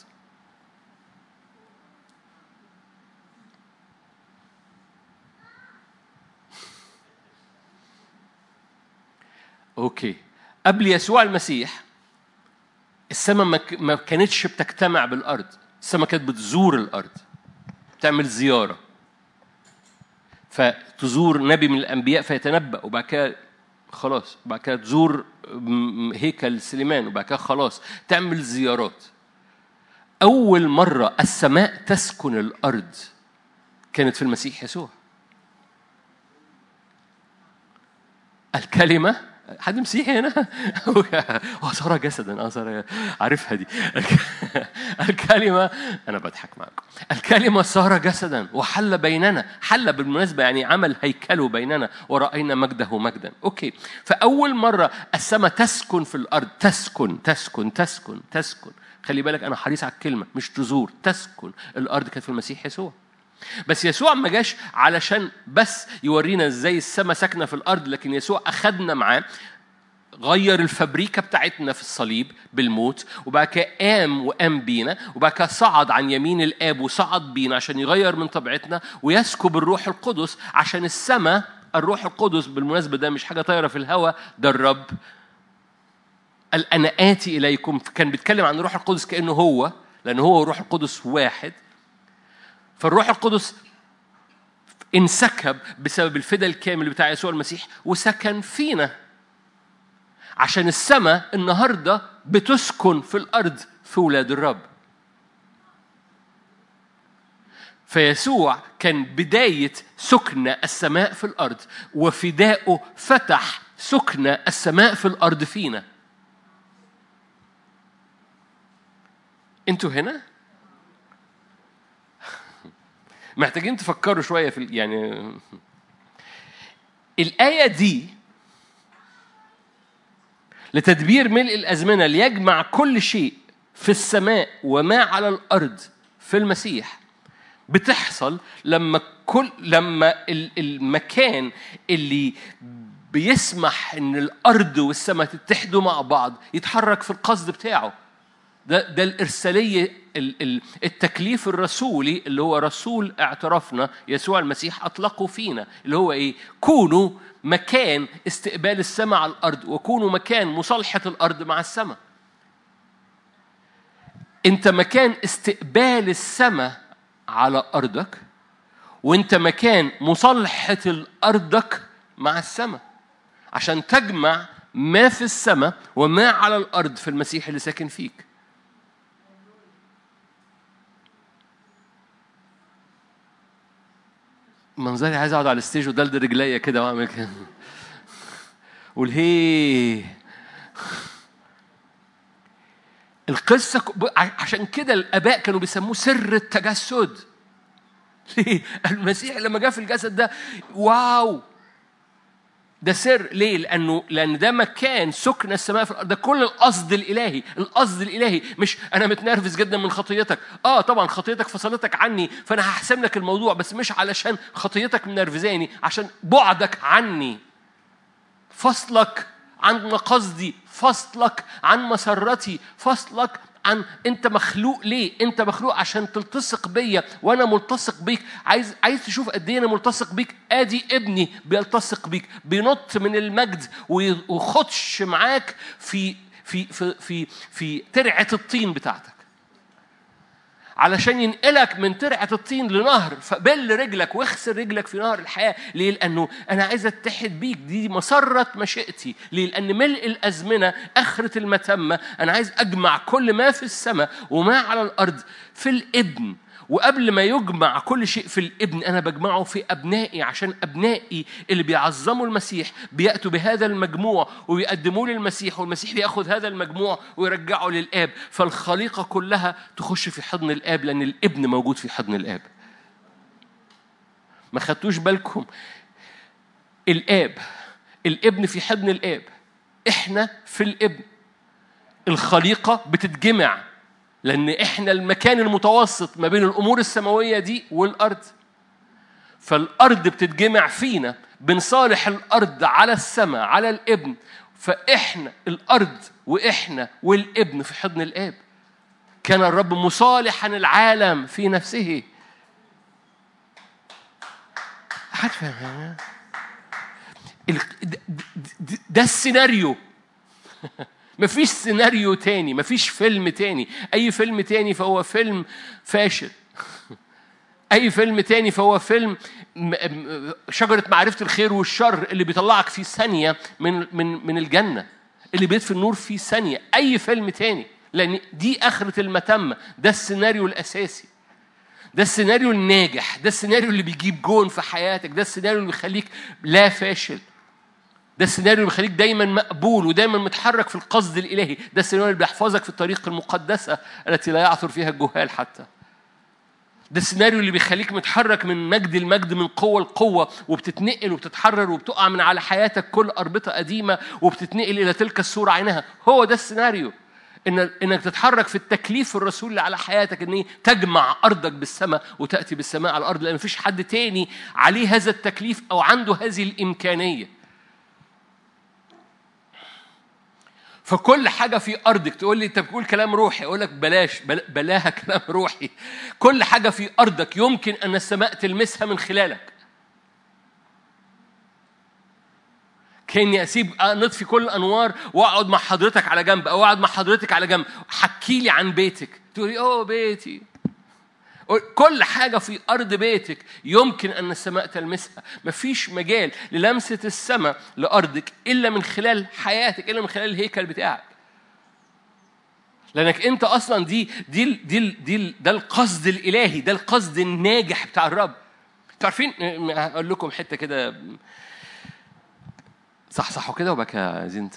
Speaker 1: اوكي قبل يسوع المسيح السماء ما كانتش بتجتمع بالارض السماء كانت بتزور الارض تعمل زياره فتزور نبي من الانبياء فيتنبأ وبعد كده خلاص وبعد كده تزور هيكل سليمان وبعد كده خلاص تعمل زيارات أول مرة السماء تسكن الأرض كانت في المسيح يسوع الكلمة حد مسيحي هنا؟ هو صار جسدا اه صار عارفها دي الكلمة أنا بضحك معكم الكلمة صار جسدا وحل بيننا حل بالمناسبة يعني عمل هيكله بيننا ورأينا مجده مجدا أوكي فأول مرة السماء تسكن في الأرض تسكن تسكن تسكن تسكن خلي بالك أنا حريص على الكلمة مش تزور تسكن الأرض كانت في المسيح يسوع بس يسوع ما جاش علشان بس يورينا ازاي السماء ساكنه في الارض لكن يسوع اخذنا معاه غير الفبريكه بتاعتنا في الصليب بالموت وبعد كده قام وقام بينا وبعد كده صعد عن يمين الاب وصعد بينا عشان يغير من طبيعتنا ويسكب الروح القدس عشان السماء الروح القدس بالمناسبه ده مش حاجه طايره في الهواء ده الرب قال انا اتي اليكم كان بيتكلم عن الروح القدس كانه هو لان هو الروح القدس واحد فالروح القدس انسكب بسبب الفدا الكامل بتاع يسوع المسيح وسكن فينا عشان السماء النهارده بتسكن في الارض في ولاد الرب فيسوع كان بداية سكن السماء في الأرض وفداؤه فتح سكن السماء في الأرض فينا انتوا هنا؟ محتاجين تفكروا شويه في يعني الآية دي لتدبير ملء الأزمنة ليجمع كل شيء في السماء وما على الأرض في المسيح بتحصل لما كل لما المكان اللي بيسمح ان الارض والسماء تتحدوا مع بعض يتحرك في القصد بتاعه ده ده الارساليه التكليف الرسولي اللي هو رسول اعترافنا يسوع المسيح اطلقه فينا اللي هو ايه؟ كونوا مكان استقبال السماء على الارض وكونوا مكان مصالحه الارض مع السماء. انت مكان استقبال السماء على ارضك وانت مكان مصالحه الارضك مع السماء عشان تجمع ما في السماء وما على الارض في المسيح اللي ساكن فيك منظري عايز اقعد على الستيج ودلد رجليا كده واعمل كده والهي القصة عشان كده الآباء كانوا بيسموه سر التجسد ليه؟ المسيح لما جاء في الجسد ده واو ده سر ليه؟ لأنه لأن ده مكان سكن السماء في الأرض ده كل القصد الإلهي، القصد الإلهي مش أنا متنرفز جدا من خطيتك، آه طبعا خطيتك فصلتك عني فأنا هحسم لك الموضوع بس مش علشان خطيتك منرفزاني عشان بعدك عني فصلك عن مقاصدي فصلك عن مسرتي فصلك عن انت مخلوق ليه انت مخلوق عشان تلتصق بيا وانا ملتصق بيك عايز عايز تشوف قد ايه انا ملتصق بيك ادي ابني بيلتصق بيك بينط من المجد ويخدش معاك في في في في في ترعه الطين بتاعتك علشان ينقلك من ترعة الطين لنهر فبل رجلك واغسل رجلك في نهر الحياة ليه؟ لأنه أنا عايز أتحد بيك دي مسرة مشيئتي ليه؟ لأن ملء الأزمنة آخرة المتمة أنا عايز أجمع كل ما في السماء وما على الأرض في الابن وقبل ما يجمع كل شيء في الابن انا بجمعه في ابنائي عشان ابنائي اللي بيعظموا المسيح بياتوا بهذا المجموع ويقدموه للمسيح والمسيح بياخذ هذا المجموع ويرجعه للاب فالخليقه كلها تخش في حضن الاب لان الابن موجود في حضن الاب ما خدتوش بالكم الاب الابن في حضن الاب احنا في الابن الخليقه بتتجمع لأن إحنا المكان المتوسط ما بين الأمور السماوية دي والأرض فالأرض بتتجمع فينا بنصالح الأرض على السماء على الابن فإحنا الأرض وإحنا والابن في حضن الآب كان الرب مصالحا العالم في نفسه عارفة ده السيناريو مفيش سيناريو تاني مفيش فيلم تاني أي فيلم تاني فهو فيلم فاشل أي فيلم تاني فهو فيلم شجرة معرفة الخير والشر اللي بيطلعك في ثانية من من من الجنة اللي بيطفي النور في ثانية أي فيلم تاني لأن دي آخرة المتمة ده السيناريو الأساسي ده السيناريو الناجح ده السيناريو اللي بيجيب جون في حياتك ده السيناريو اللي بيخليك لا فاشل ده السيناريو اللي بيخليك دايما مقبول ودايما متحرك في القصد الالهي ده السيناريو اللي بيحفظك في الطريق المقدسه التي لا يعثر فيها الجهال حتى ده السيناريو اللي بيخليك متحرك من مجد لمجد من قوة لقوة وبتتنقل وبتتحرر وبتقع من على حياتك كل أربطة قديمة وبتتنقل إلى تلك الصورة عينها هو ده السيناريو إن إنك تتحرك في التكليف الرسول اللي على حياتك إن تجمع أرضك بالسماء وتأتي بالسماء على الأرض لأن مفيش حد تاني عليه هذا التكليف أو عنده هذه الإمكانية فكل حاجة في أرضك تقول لي أنت بتقول كلام روحي أقول لك بلاش بلاها كلام روحي كل حاجة في أرضك يمكن أن السماء تلمسها من خلالك كاني اسيب نطفي كل الانوار واقعد مع حضرتك على جنب او اقعد مع حضرتك على جنب حكي لي عن بيتك تقولي اوه بيتي كل حاجة في أرض بيتك يمكن أن السماء تلمسها مفيش مجال للمسة السماء لأرضك إلا من خلال حياتك إلا من خلال الهيكل بتاعك لأنك أنت أصلا دي دي دي, دي ده القصد الإلهي ده القصد الناجح بتاع الرب تعرفين أقول لكم حتة كده صح صح وكده وبكى عايزين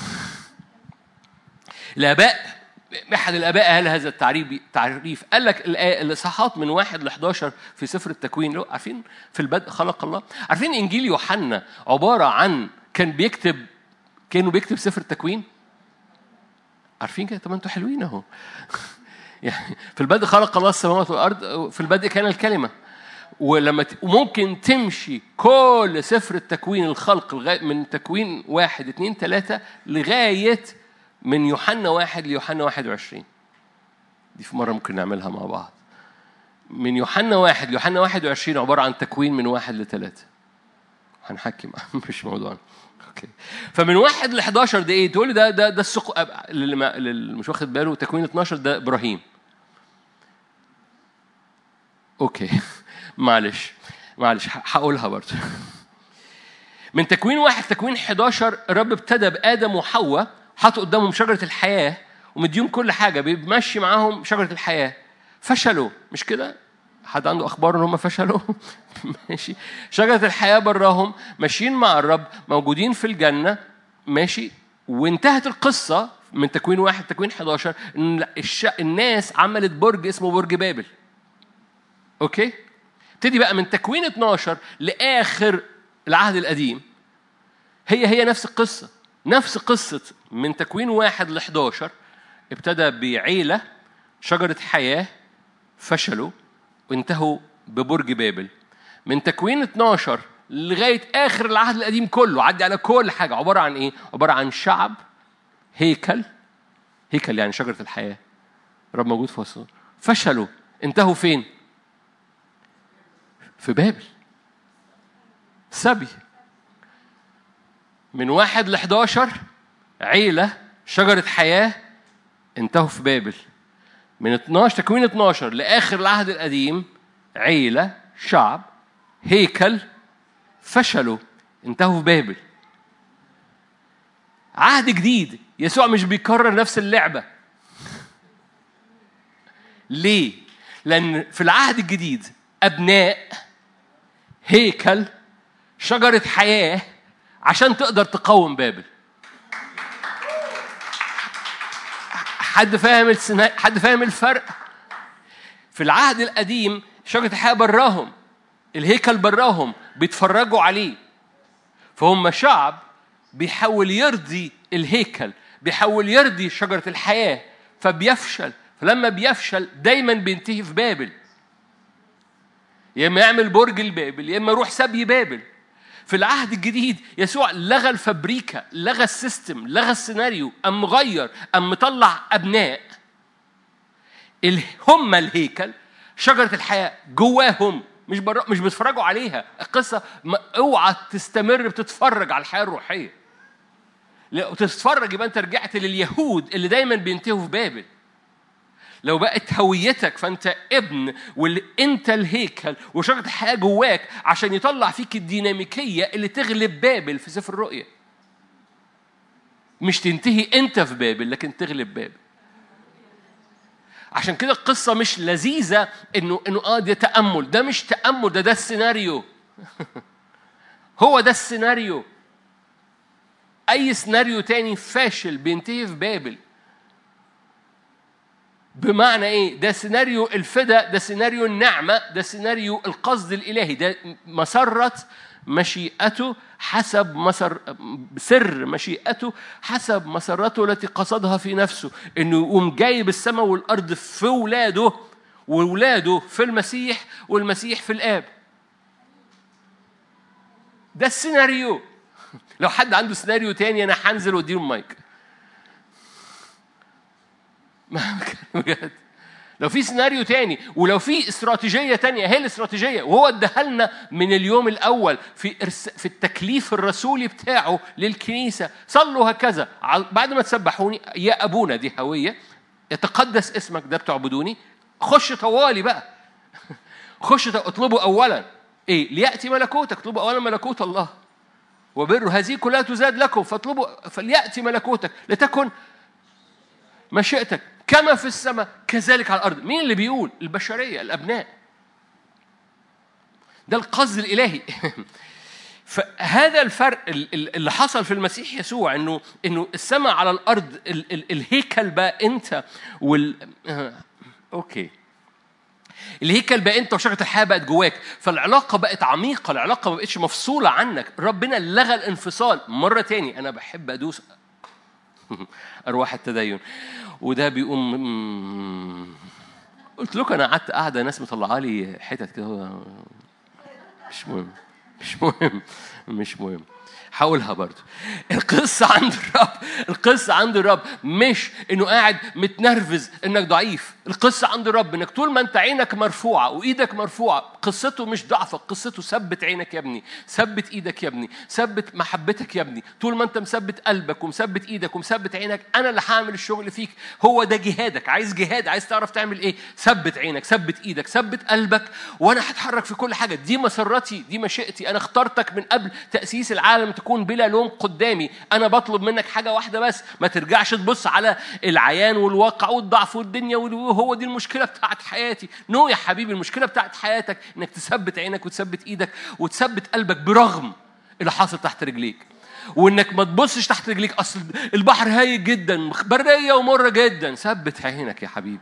Speaker 1: الآباء احد الاباء قال هذا التعريف تعريف قال لك الاصحاحات من واحد ل 11 في سفر التكوين عارفين في البدء خلق الله عارفين انجيل يوحنا عباره عن كان بيكتب كانوا بيكتب سفر التكوين عارفين كده طب انتوا حلوين اهو يعني في البدء خلق الله السماوات والارض في البدء كان الكلمه ولما ت... وممكن تمشي كل سفر التكوين الخلق لغايه من تكوين واحد اثنين ثلاثه لغايه من يوحنا واحد ليوحنا واحد وعشرين دي في مرة ممكن نعملها مع بعض من يوحنا واحد ليوحنا واحد وعشرين عبارة عن تكوين من واحد لثلاثة هنحكي مش موضوعنا اوكي فمن واحد ل 11 ده ايه؟ تقول لي ده ده ده السق اللي, ما... اللي مش واخد باله تكوين 12 ده ابراهيم. اوكي معلش معلش هقولها برضه. من تكوين واحد تكوين 11 الرب ابتدى بآدم وحواء حط قدامهم شجرة الحياة ومديهم كل حاجة بيمشي معاهم شجرة الحياة فشلوا مش كده؟ حد عنده أخبار إن هم فشلوا؟ ماشي شجرة الحياة براهم ماشيين مع الرب موجودين في الجنة ماشي وانتهت القصة من تكوين واحد تكوين 11 إن الش... الناس عملت برج اسمه برج بابل أوكي؟ ابتدي بقى من تكوين 12 لآخر العهد القديم هي هي نفس القصة نفس قصة من تكوين واحد ل 11 ابتدى بعيلة شجرة حياة فشلوا وانتهوا ببرج بابل من تكوين 12 لغاية آخر العهد القديم كله عدي على كل حاجة عبارة عن إيه؟ عبارة عن شعب هيكل هيكل يعني شجرة الحياة رب موجود في وسطهم فشلوا انتهوا فين؟ في بابل سبي من واحد ل 11 عيلة شجرة حياة انتهوا في بابل من 12 تكوين 12 لآخر العهد القديم عيلة شعب هيكل فشلوا انتهوا في بابل عهد جديد يسوع مش بيكرر نفس اللعبة ليه؟ لأن في العهد الجديد أبناء هيكل شجرة حياة عشان تقدر تقاوم بابل حد فاهم السنا... حد فاهم الفرق في العهد القديم شجرة الحياة براهم الهيكل براهم بيتفرجوا عليه فهم شعب بيحاول يرضي الهيكل بيحاول يرضي شجرة الحياة فبيفشل فلما بيفشل دايما بينتهي في بابل يا اما يعمل برج البابل يا اما يروح سبي بابل في العهد الجديد يسوع لغى الفابريكا لغى السيستم لغى السيناريو أم غير أم مطلع أبناء هم الهيكل شجرة الحياة جواهم مش برا مش بيتفرجوا عليها القصة اوعى تستمر بتتفرج على الحياة الروحية لو تتفرج يبقى انت رجعت لليهود اللي دايما بينتهوا في بابل لو بقت هويتك فانت ابن وانت الهيكل وشجره الحياه جواك عشان يطلع فيك الديناميكيه اللي تغلب بابل في سفر الرؤيا مش تنتهي انت في بابل لكن تغلب بابل عشان كده القصة مش لذيذة انه انه اه ده تأمل، ده مش تأمل ده ده السيناريو. هو ده السيناريو. أي سيناريو تاني فاشل بينتهي في بابل. بمعنى ايه؟ ده سيناريو الفدا، ده سيناريو النعمة، ده سيناريو القصد الإلهي، ده مسرة مشيئته حسب مسر سر مشيئته حسب مسرته التي قصدها في نفسه انه يقوم جايب السماء والارض في ولاده وولاده في المسيح والمسيح في الاب ده السيناريو لو حد عنده سيناريو تاني انا هنزل واديله المايك بجد لو في سيناريو تاني ولو في استراتيجيه تانية هي الاستراتيجيه وهو اداها لنا من اليوم الاول في في التكليف الرسولي بتاعه للكنيسه صلوا هكذا بعد ما تسبحوني يا ابونا دي هويه يتقدس اسمك ده بتعبدوني خش طوالي بقى خش اطلبوا اولا ايه لياتي ملكوتك اطلبوا اولا ملكوت الله وبر هذه كلها تزاد لكم فاطلبوا فلياتي ملكوتك لتكن مشيئتك كما في السماء كذلك على الارض مين اللي بيقول البشريه الابناء ده القصد الالهي فهذا الفرق اللي حصل في المسيح يسوع انه انه السماء على الارض الهيكل بقى انت وال اوكي الهيكل بقى انت وشجره الحياه بقت جواك فالعلاقه بقت عميقه العلاقه ما بقتش مفصوله عنك ربنا لغى الانفصال مره تاني انا بحب ادوس ارواح التدين وده بيقوم قلت لكم انا قعدت قاعده ناس مطلعه لي حتت كده مش مهم مش مهم مش مهم هقولها برضه القصة عند الرب القصة عند الرب مش انه قاعد متنرفز انك ضعيف القصة عند الرب انك طول ما انت عينك مرفوعة وايدك مرفوعة قصته مش ضعفك قصته ثبت عينك يا ابني ثبت ايدك يا ابني ثبت محبتك يا ابني طول ما انت مثبت قلبك ومثبت ايدك ومثبت عينك انا اللي هعمل الشغل فيك هو ده جهادك عايز جهاد عايز تعرف تعمل ايه ثبت عينك ثبت ايدك ثبت قلبك وانا هتحرك في كل حاجه دي مسرتي دي مشيئتي انا اخترتك من قبل تاسيس العالم تكون بلا لوم قدامي انا بطلب منك حاجه واحده بس ما ترجعش تبص على العيان والواقع والضعف والدنيا وهو دي المشكله بتاعت حياتي نو يا حبيبي المشكله بتاعت حياتك انك تثبت عينك وتثبت ايدك وتثبت قلبك برغم اللي حاصل تحت رجليك وانك ما تبصش تحت رجليك اصل البحر هايج جدا بريه ومره جدا ثبت عينك يا حبيبي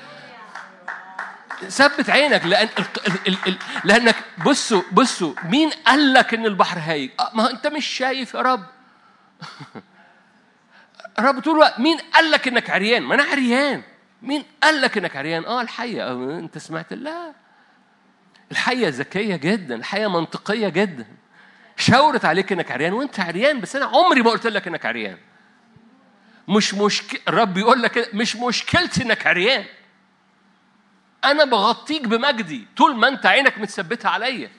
Speaker 1: ثبت عينك لان ال ال ال لانك بصوا بصوا مين قال لك ان البحر هايج ما انت مش شايف يا رب رب طول الوقت مين قال لك انك عريان ما انا عريان مين قال لك انك عريان اه الحيه انت سمعت لا الحيه ذكيه جدا الحيه منطقيه جدا شاورت عليك انك عريان وانت عريان بس انا عمري ما قلت لك انك عريان مش مشكلة الرب يقول لك مش مشكلتي انك عريان انا بغطيك بمجدي طول ما انت عينك متثبته عليا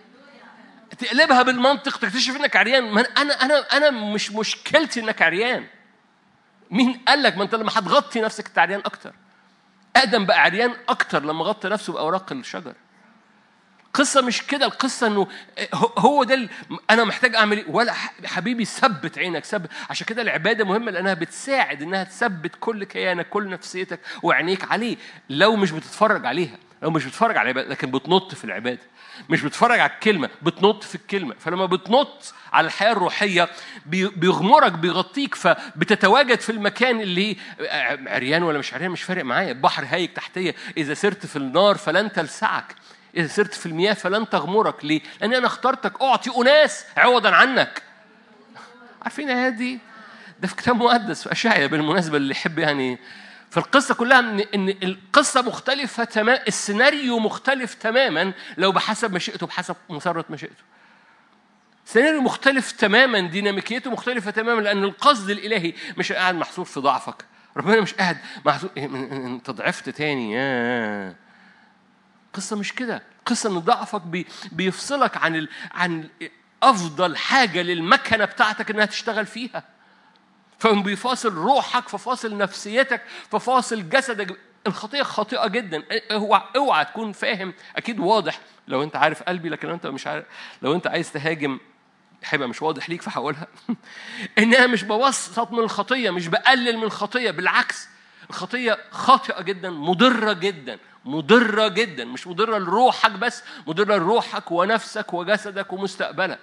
Speaker 1: تقلبها بالمنطق تكتشف انك عريان ما انا انا انا مش مشكلتي انك عريان مين قال لك ما انت لما هتغطي نفسك انت عريان اكتر ادم بقى عريان اكتر لما غطى نفسه باوراق الشجر القصه مش كده القصه انه هو ده انا محتاج اعمل ايه ولا حبيبي ثبت عينك ثبت عشان كده العباده مهمه لانها بتساعد انها تثبت كل كيانك كل نفسيتك وعينيك عليه لو مش بتتفرج عليها لو مش بتتفرج على العباده لكن بتنط في العباده مش بتتفرج على الكلمه بتنط في الكلمه فلما بتنط على الحياه الروحيه بيغمرك بيغطيك فبتتواجد في المكان اللي عريان ولا مش عريان مش فارق معايا البحر هايج تحتيه اذا سرت في النار فلن تلسعك إذا سرت في المياه فلن تغمرك ليه؟ لأن أنا اخترتك أعطي أناس عوضا عنك. عارفين يا دي؟ ده في كتاب مقدس في أشعيا بالمناسبة اللي يحب يعني فالقصة كلها إن إن القصة مختلفة تمام السيناريو مختلف تماما لو بحسب مشيئته بحسب مسرة مشيئته. سيناريو مختلف تماما ديناميكيته مختلفة تماما لأن القصد الإلهي مش قاعد محصور في ضعفك. ربنا مش قاعد محصور انت ضعفت تاني يا قصة مش كده قصة إن ضعفك بي بيفصلك عن ال... عن أفضل حاجة للمكنة بتاعتك إنها تشتغل فيها فهم بيفاصل روحك ففاصل نفسيتك ففاصل جسدك الخطية خاطئة جدا اوعى اوعى تكون فاهم أكيد واضح لو أنت عارف قلبي لكن لو أنت مش عارف لو أنت عايز تهاجم هيبقى مش واضح ليك فهقولها ان انا مش بوسط من الخطيه مش بقلل من الخطيه بالعكس الخطيه خاطئه جدا مضره جدا مضرة جدا مش مضرة لروحك بس مضرة لروحك ونفسك وجسدك ومستقبلك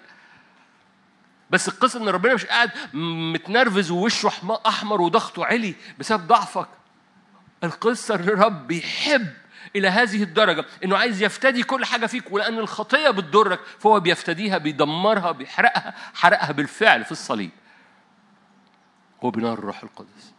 Speaker 1: بس القصة إن ربنا مش قاعد متنرفز ووشه أحمر وضغطه عالي بسبب ضعفك القصة إن الرب بيحب إلى هذه الدرجة إنه عايز يفتدي كل حاجة فيك ولأن الخطية بتضرك فهو بيفتديها بيدمرها بيحرقها حرقها بالفعل في الصليب هو بنار الروح القدس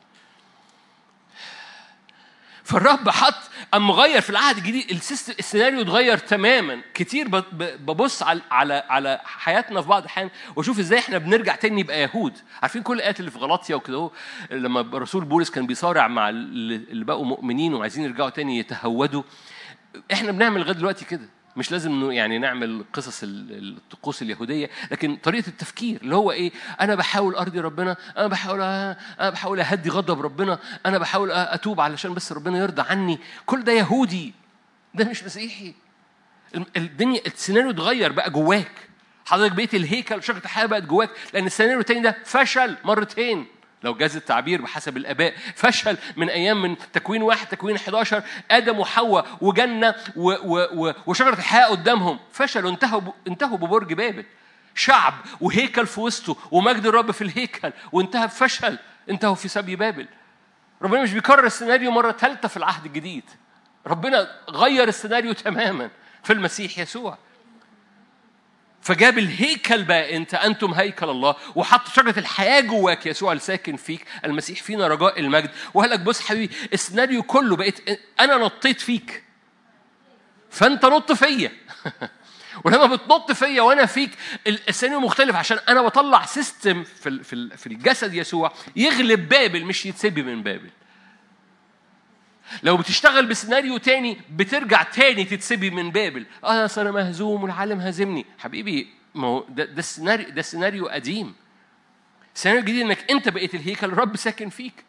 Speaker 1: فالرب حط قام مغير في العهد الجديد السيستم السيناريو اتغير تماما كتير ببص على على على حياتنا في بعض الاحيان واشوف ازاي احنا بنرجع تاني نبقى يهود عارفين كل الايات اللي في غلاطيا وكده اهو لما الرسول بولس كان بيصارع مع اللي بقوا مؤمنين وعايزين يرجعوا تاني يتهودوا احنا بنعمل لغايه دلوقتي كده مش لازم يعني نعمل قصص الطقوس اليهوديه لكن طريقه التفكير اللي هو ايه انا بحاول ارضي ربنا انا بحاول انا بحاول اهدي غضب ربنا انا بحاول اتوب علشان بس ربنا يرضى عني كل ده يهودي ده مش مسيحي الدنيا السيناريو اتغير بقى جواك حضرتك بقيت الهيكل شجره الحياه بقت جواك لان السيناريو التاني ده فشل مرتين لو جاز التعبير بحسب الآباء فشل من أيام من تكوين واحد تكوين 11 آدم وحواء وجنة و و و وشجرة الحياة قدامهم فشلوا انتهوا انتهوا ببرج بابل شعب وهيكل في وسطه ومجد الرب في الهيكل وانتهى بفشل انتهوا في سبي بابل ربنا مش بيكرر السيناريو مرة ثالثة في العهد الجديد ربنا غير السيناريو تماما في المسيح يسوع فجاب الهيكل بقى انت انتم هيكل الله وحط شجره الحياه جواك يسوع الساكن فيك المسيح فينا رجاء المجد وقال لك بص حبيبي السيناريو كله بقيت انا نطيت فيك فانت نط فيا ولما بتنط فيا وانا فيك السيناريو مختلف عشان انا بطلع سيستم في في في الجسد يسوع يغلب بابل مش يتسبي من بابل لو بتشتغل بسيناريو تاني بترجع تاني تتسبي من بابل اه أصل انا مهزوم والعالم هازمني حبيبي ما هو ده, ده السيناريو ده سيناريو قديم السيناريو الجديد انك انت بقيت الهيكل الرب ساكن فيك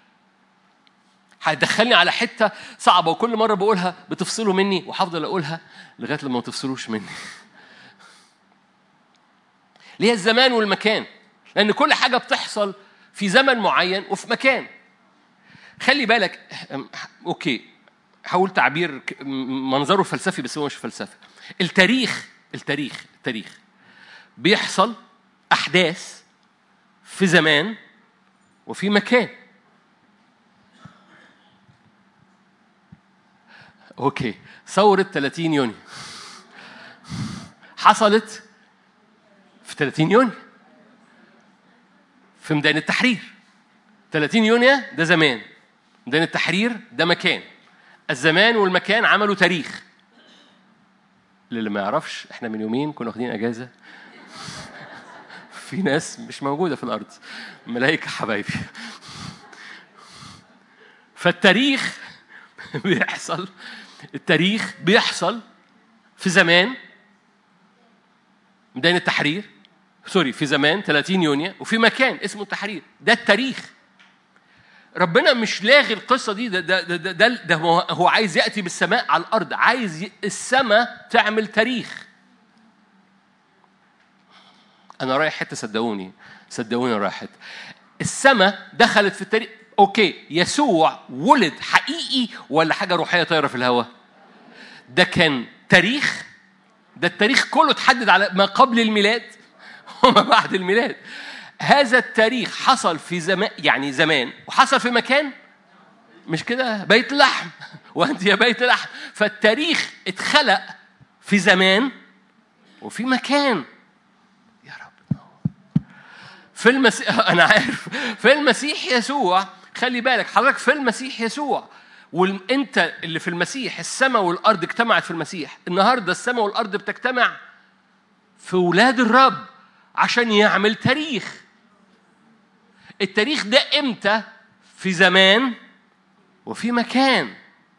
Speaker 1: هتدخلني على حته صعبه وكل مره بقولها بتفصلوا مني وهفضل اقولها لغايه لما ما تفصلوش مني ليه الزمان والمكان لان كل حاجه بتحصل في زمن معين وفي مكان خلي بالك اوكي حاول تعبير ك- م- منظره فلسفي بس هو مش فلسفي التاريخ التاريخ التاريخ بيحصل احداث في زمان وفي مكان اوكي ثورة 30 يونيو حصلت في 30 يونيو في ميدان التحرير 30 يونيو ده زمان ميدان التحرير ده مكان الزمان والمكان عملوا تاريخ للي ما يعرفش احنا من يومين كنا واخدين اجازه في ناس مش موجوده في الارض ملائكه حبايبي فالتاريخ بيحصل التاريخ بيحصل في زمان ميدان التحرير سوري في زمان 30 يونيو وفي مكان اسمه التحرير ده التاريخ ربنا مش لاغي القصه دي ده ده ده, ده, ده, ده هو هو عايز ياتي بالسماء على الارض عايز ي- السماء تعمل تاريخ انا رايح حته صدقوني صدقوني رايح حته السماء دخلت في التاريخ اوكي يسوع ولد حقيقي ولا حاجه روحيه طايره في الهواء ده كان تاريخ ده التاريخ كله اتحدد على ما قبل الميلاد وما بعد الميلاد هذا التاريخ حصل في زمان يعني زمان وحصل في مكان مش كده بيت لحم وانت يا بيت لحم فالتاريخ اتخلق في زمان وفي مكان يا رب في المسيح انا عارف في المسيح يسوع خلي بالك حضرتك في المسيح يسوع وانت اللي في المسيح السماء والارض اجتمعت في المسيح النهارده السماء والارض بتجتمع في ولاد الرب عشان يعمل تاريخ التاريخ ده امتى في زمان وفي مكان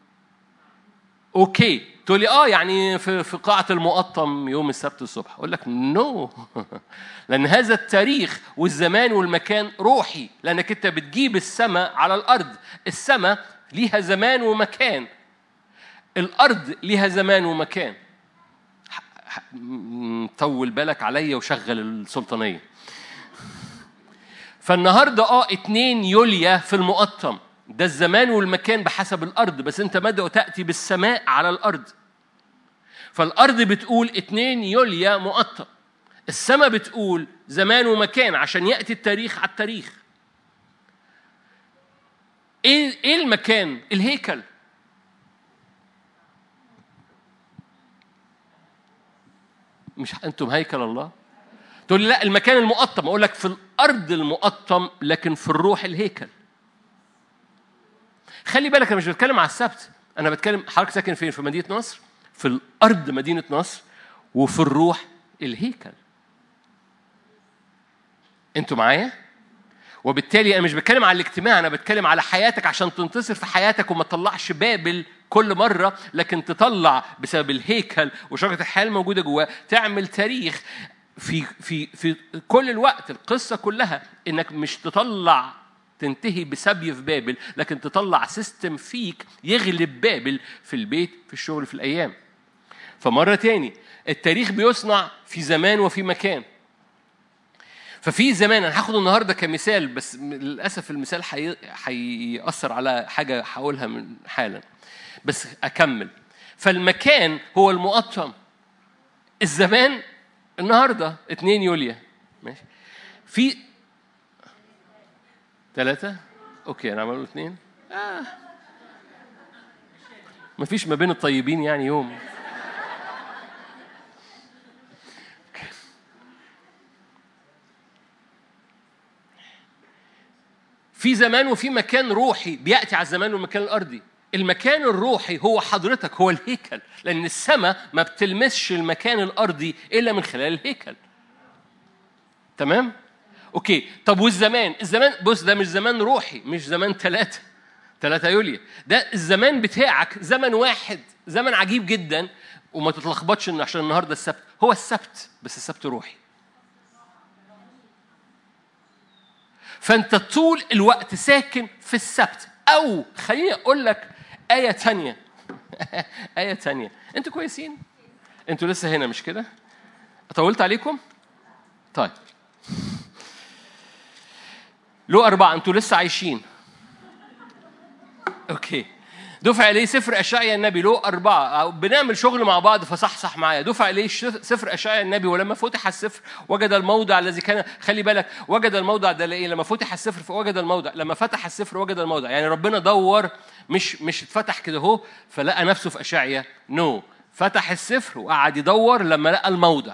Speaker 1: اوكي تقول لي اه يعني في في قاعه المقطم يوم السبت الصبح اقول لك نو no. لان هذا التاريخ والزمان والمكان روحي لانك انت بتجيب السماء على الارض السماء ليها زمان ومكان الارض ليها زمان ومكان ح- ح- م- طول بالك عليا وشغل السلطانيه فالنهارده اه اتنين يوليا في المقطم ده الزمان والمكان بحسب الارض بس انت مدعو تاتي بالسماء على الارض فالارض بتقول اتنين يوليا مقطم السماء بتقول زمان ومكان عشان ياتي التاريخ على التاريخ ايه ايه المكان الهيكل مش انتم هيكل الله تقول لي لا المكان المقطم اقول لك في الارض المقطم لكن في الروح الهيكل خلي بالك انا مش بتكلم على السبت انا بتكلم حضرتك ساكن فين في مدينه نصر في الارض مدينه نصر وفي الروح الهيكل انتوا معايا وبالتالي انا مش بتكلم على الاجتماع انا بتكلم على حياتك عشان تنتصر في حياتك وما تطلعش بابل كل مره لكن تطلع بسبب الهيكل وشجره الحياه الموجوده جواه تعمل تاريخ في في في كل الوقت القصه كلها انك مش تطلع تنتهي بسبي في بابل لكن تطلع سيستم فيك يغلب بابل في البيت في الشغل في الايام فمره تاني التاريخ بيصنع في زمان وفي مكان ففي زمان انا هاخده النهارده كمثال بس م- للاسف المثال حي- هيأثر على حاجه هقولها من حالا بس اكمل فالمكان هو المقطم الزمان النهارده 2 يوليو ماشي في ثلاثة اوكي انا عملوا اثنين آه. مفيش ما بين الطيبين يعني يوم في زمان وفي مكان روحي بياتي على الزمان والمكان الارضي المكان الروحي هو حضرتك هو الهيكل لان السماء ما بتلمسش المكان الارضي الا من خلال الهيكل تمام اوكي طب والزمان الزمان بص ده مش زمان روحي مش زمان ثلاثة 3 يوليو ده الزمان بتاعك زمن واحد زمن عجيب جدا وما تتلخبطش ان عشان النهارده السبت هو السبت بس السبت روحي فانت طول الوقت ساكن في السبت او خليني اقول لك ايه تانية ايه تانية انتوا كويسين انتوا لسه هنا مش كده طولت عليكم طيب لو أربعة أنتوا لسه عايشين أوكي دفع إليه سفر أشعيا النبي له أربعة أو بنعمل شغل مع بعض فصحصح معايا دفع إليه سفر أشعيا النبي ولما فتح السفر وجد الموضع الذي كان خلي بالك وجد الموضع ده لإيه لما فتح السفر فوجد الموضع لما فتح السفر وجد الموضع يعني ربنا دور مش مش اتفتح كده اهو فلقى نفسه في أشعيا نو no. فتح السفر وقعد يدور لما لقى الموضع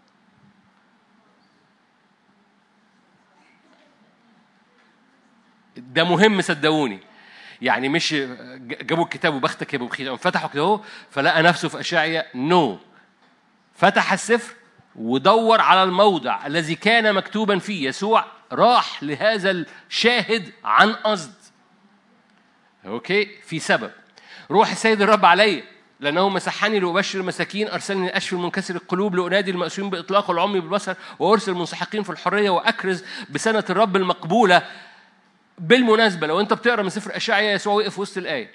Speaker 1: ده مهم صدقوني يعني مش جابوا الكتاب وبختك يا ابو بخيت فتحوا كده اهو فلقى نفسه في اشعيا نو no. فتح السفر ودور على الموضع الذي كان مكتوبا فيه يسوع راح لهذا الشاهد عن قصد اوكي في سبب روح السيد الرب علي لأنه مسحني لأبشر المساكين أرسلني لأشفي المنكسر القلوب لأنادي المأسومين بإطلاق والعمي بالبصر وأرسل المنسحقين في الحرية وأكرز بسنة الرب المقبولة بالمناسبة لو أنت بتقرأ من سفر أشعيا يسوع وقف وسط الآية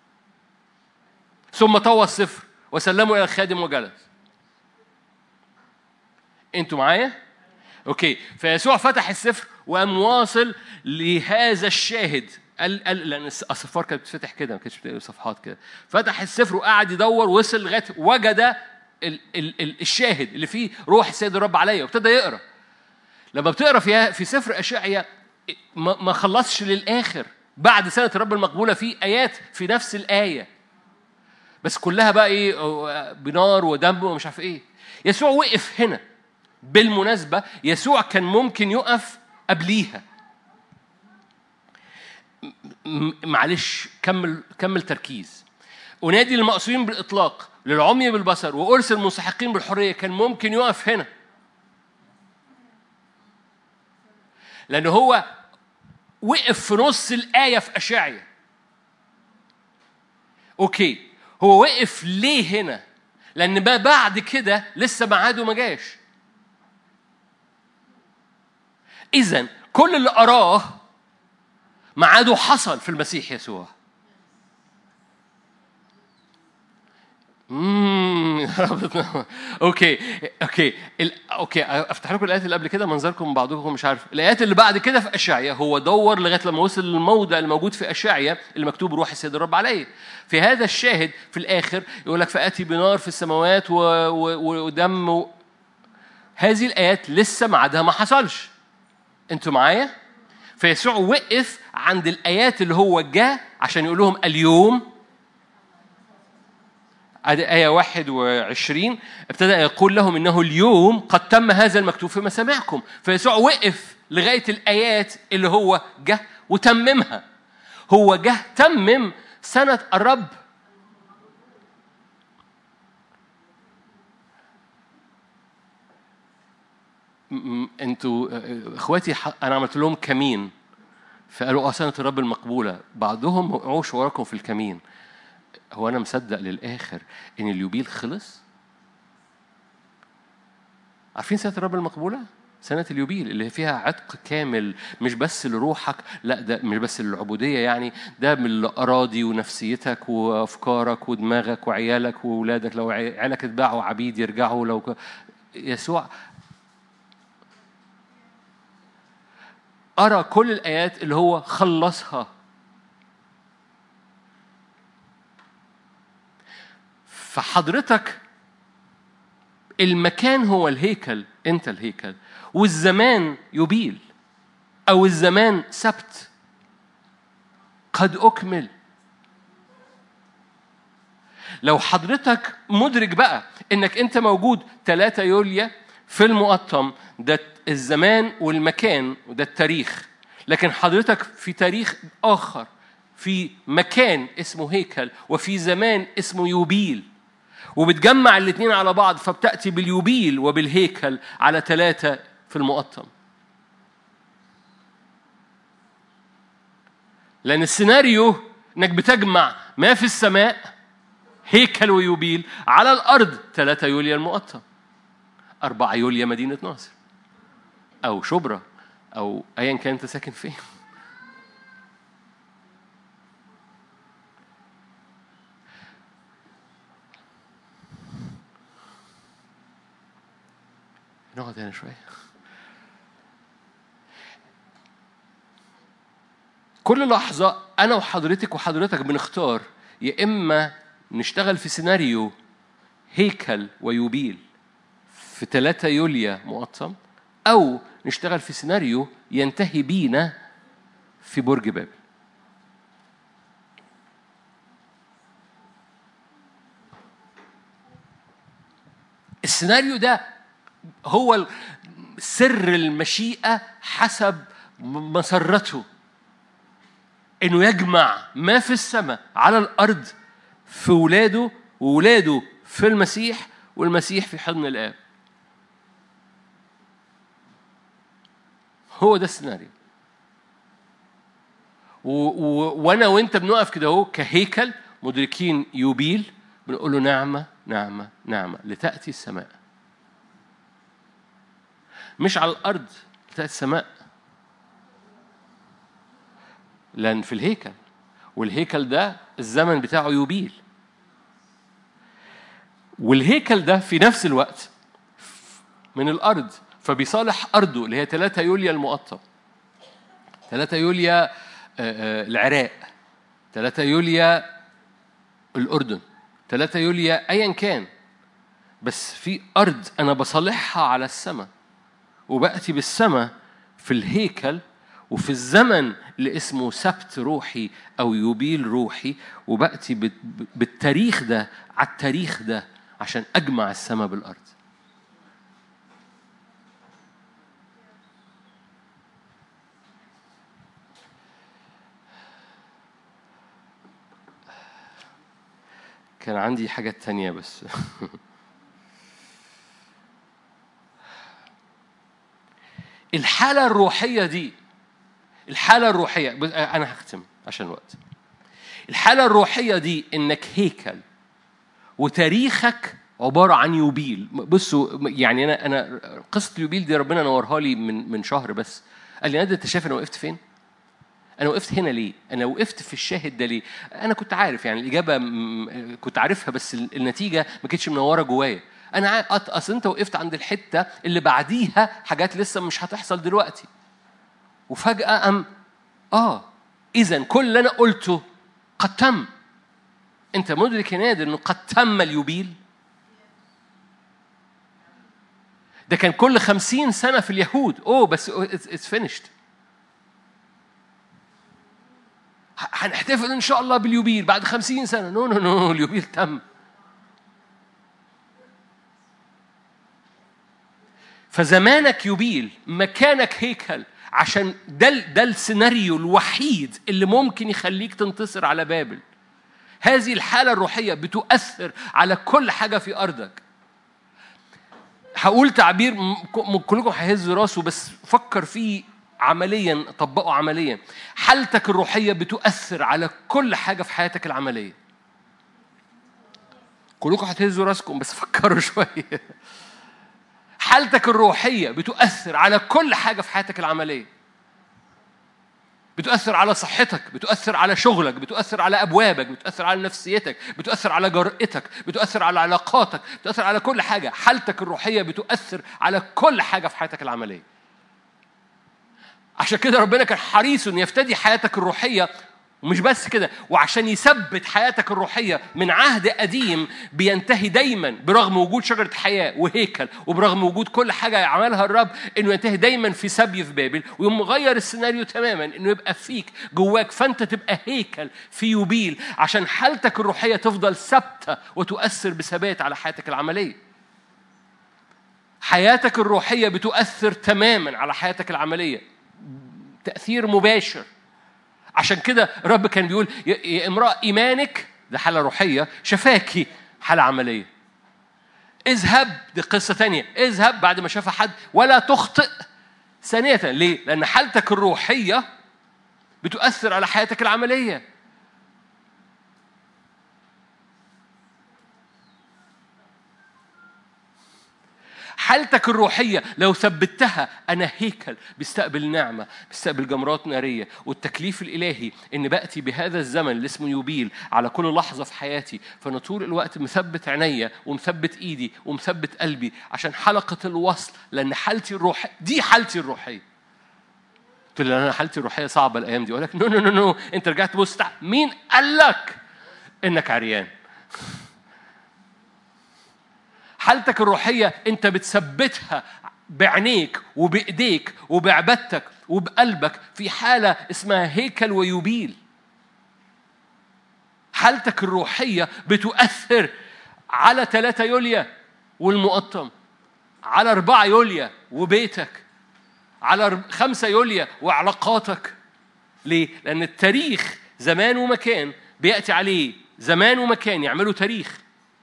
Speaker 1: ثم طوى السفر وسلمه إلى الخادم وجلس أنتوا معايا؟ أوكي فيسوع فتح السفر وقام واصل لهذا الشاهد قال قال لان الصفار كانت بتتفتح كده ما كانتش بتقرا صفحات كده فتح السفر وقعد يدور وصل لغايه وجد ال ال ال الشاهد اللي فيه روح السيد الرب عليا وابتدى يقرا لما بتقرا في في سفر اشعيا ما, ما خلصش للاخر بعد سنه الرب المقبوله في ايات في نفس الايه بس كلها بقى ايه بنار ودم ومش عارف ايه يسوع وقف هنا بالمناسبه يسوع كان ممكن يقف قبليها معلش كمل كمل تركيز أنادي للمقصورين بالإطلاق للعمي بالبصر وأرسل المنسحقين بالحرية كان ممكن يقف هنا لأن هو وقف في نص الآية في أشعيا أوكي هو وقف ليه هنا؟ لأن ما بعد كده لسه ميعاده ما جاش إذا كل اللي أراه ميعاده حصل في المسيح يسوع امم اوكي اوكي ال... اوكي افتح لكم الايات اللي قبل كده منظركم بعضكم مش عارف الايات اللي بعد كده في اشعيا هو دور لغايه لما وصل للموضع الموجود في اشعيا اللي مكتوب روح السيد الرب عليه في هذا الشاهد في الاخر يقول لك فاتي بنار في السماوات و... و... ودم و... هذه الايات لسه ميعادها ما حصلش انتوا معايا فيسوع وقف عند الايات اللي هو جاء عشان يقول لهم اليوم ادي آية 21 ابتدى يقول لهم إنه اليوم قد تم هذا المكتوب في مسامعكم فيسوع وقف لغاية الآيات اللي هو جه وتممها هو جه تمم سنة الرب انتوا اخواتي انا عملت لهم كمين فقالوا اه سنه الرب المقبوله بعضهم وقعوش وراكم في الكمين هو انا مصدق للاخر ان اليوبيل خلص عارفين سنه الرب المقبوله سنة اليوبيل اللي فيها عتق كامل مش بس لروحك لا ده مش بس للعبودية يعني ده من الأراضي ونفسيتك وأفكارك ودماغك وعيالك وأولادك لو عيالك اتباعوا عبيد يرجعوا لو يسوع أرى كل الآيات اللي هو خلصها فحضرتك المكان هو الهيكل أنت الهيكل والزمان يبيل أو الزمان سبت قد أكمل لو حضرتك مدرك بقى انك انت موجود 3 يوليا في المقطم ده الزمان والمكان وده التاريخ لكن حضرتك في تاريخ آخر في مكان اسمه هيكل وفي زمان اسمه يوبيل وبتجمع الاثنين على بعض فبتأتي باليوبيل وبالهيكل على ثلاثة في المقطم لأن السيناريو انك بتجمع ما في السماء هيكل ويوبيل على الارض 3 يوليا المقطم 4 يوليا مدينه ناصر او شبرا او ايا كان انت ساكن فين نقعد هنا شويه كل لحظة أنا وحضرتك وحضرتك بنختار يا إما نشتغل في سيناريو هيكل ويوبيل في 3 يوليا مقطم أو نشتغل في سيناريو ينتهي بينا في برج بابل السيناريو ده هو سر المشيئة حسب مسرته انه يجمع ما في السماء على الارض في ولاده وولاده في المسيح والمسيح في حضن الاب هو ده السيناريو وانا وانت بنقف كده اهو كهيكل مدركين يوبيل بنقول له نعمه نعمه نعمه لتاتي السماء مش على الارض لتاتي السماء لأن في الهيكل والهيكل ده الزمن بتاعه يوبيل والهيكل ده في نفس الوقت من الأرض فبيصالح أرضه اللي هي 3 يوليا المقطم 3 يوليا آه، آه، العراق 3 يوليا الأردن 3 يوليا أيا كان بس في أرض أنا بصالحها على السماء وبأتي بالسماء في الهيكل وفي الزمن اللي اسمه سبت روحي أو يوبيل روحي وبأتي بالتاريخ ده على التاريخ ده عشان أجمع السماء بالأرض كان عندي حاجات تانية بس الحالة الروحية دي الحالة الروحية أنا هختم عشان الوقت الحالة الروحية دي إنك هيكل وتاريخك عبارة عن يوبيل بصوا يعني أنا أنا قصة اليوبيل دي ربنا نورها لي من من شهر بس قال لي نادر أنت شايف أنا وقفت فين؟ أنا وقفت هنا ليه؟ أنا وقفت في الشاهد ده ليه؟ أنا كنت عارف يعني الإجابة كنت عارفها بس النتيجة ما كانتش منورة جوايا. أنا أصل أنت وقفت عند الحتة اللي بعديها حاجات لسه مش هتحصل دلوقتي. وفجأة أم آه إذا كل اللي أنا قلته قد تم أنت مدرك يا نادر إنه قد تم اليوبيل ده كان كل خمسين سنة في اليهود أوه بس اتس فينيشد هنحتفل إن شاء الله باليوبيل بعد خمسين سنة نو نو نو اليوبيل تم فزمانك يوبيل مكانك هيكل عشان ده ده السيناريو الوحيد اللي ممكن يخليك تنتصر على بابل هذه الحالة الروحية بتؤثر على كل حاجة في أرضك هقول تعبير كلكم هيهز راسه بس فكر فيه عمليا طبقه عمليا حالتك الروحية بتؤثر على كل حاجة في حياتك العملية كلكم هتهزوا راسكم بس فكروا شوية حالتك الروحية بتؤثر على كل حاجة في حياتك العملية بتؤثر على صحتك بتؤثر على شغلك بتؤثر على أبوابك بتؤثر على نفسيتك بتؤثر على جرأتك بتؤثر على علاقاتك بتؤثر على كل حاجة حالتك الروحية بتؤثر على كل حاجة في حياتك العملية عشان كده ربنا كان حريص انه يفتدي حياتك الروحيه ومش بس كده وعشان يثبت حياتك الروحية من عهد قديم بينتهي دايما برغم وجود شجرة حياة وهيكل وبرغم وجود كل حاجة يعملها الرب انه ينتهي دايما في سبي في بابل ويقوم مغير السيناريو تماما انه يبقى فيك جواك فانت تبقى هيكل في يوبيل عشان حالتك الروحية تفضل ثابتة وتؤثر بثبات على حياتك العملية حياتك الروحية بتؤثر تماما على حياتك العملية تأثير مباشر عشان كده الرب كان بيقول يا امرأة إيمانك ده حالة روحية شفاكي حالة عملية اذهب دي قصة تانية اذهب بعد ما شاف حد ولا تخطئ ثانية ليه؟ لأن حالتك الروحية بتؤثر على حياتك العملية حالتك الروحية لو ثبتها أنا هيكل بيستقبل نعمة بيستقبل جمرات نارية والتكليف الإلهي إن بأتي بهذا الزمن اللي اسمه يوبيل على كل لحظة في حياتي فأنا طول الوقت مثبت عينيا ومثبت إيدي ومثبت قلبي عشان حلقة الوصل لأن حالتي الروحية دي حالتي الروحية تقول لي أنا حالتي الروحية صعبة الأيام دي أقول لك نو نو نو نو أنت رجعت تبص مين قال لك إنك عريان حالتك الروحية أنت بتثبتها بعينيك وبإيديك وبعبادتك وبقلبك في حالة اسمها هيكل ويوبيل حالتك الروحية بتؤثر على ثلاثة يوليا والمقطم على أربعة يوليا وبيتك على خمسة يوليا وعلاقاتك ليه؟ لأن التاريخ زمان ومكان بيأتي عليه زمان ومكان يعملوا تاريخ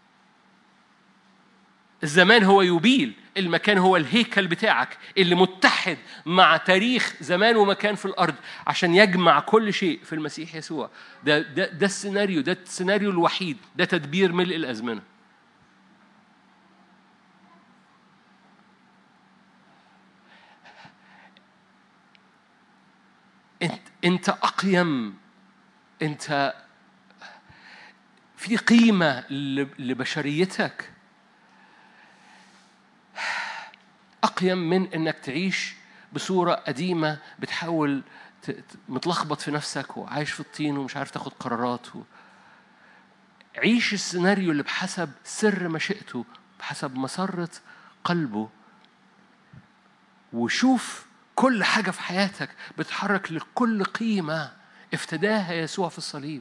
Speaker 1: الزمان هو يبيل المكان هو الهيكل بتاعك اللي متحد مع تاريخ زمان ومكان في الارض عشان يجمع كل شيء في المسيح يسوع ده ده ده السيناريو ده السيناريو الوحيد ده تدبير ملء الازمنه انت انت اقيم انت في قيمه لبشريتك أقيم من إنك تعيش بصورة قديمة بتحاول متلخبط في نفسك وعايش في الطين ومش عارف تاخد قرارات و... عيش السيناريو اللي بحسب سر مشيئته بحسب مسرة قلبه وشوف كل حاجة في حياتك بتحرك لكل قيمة افتداها يسوع في الصليب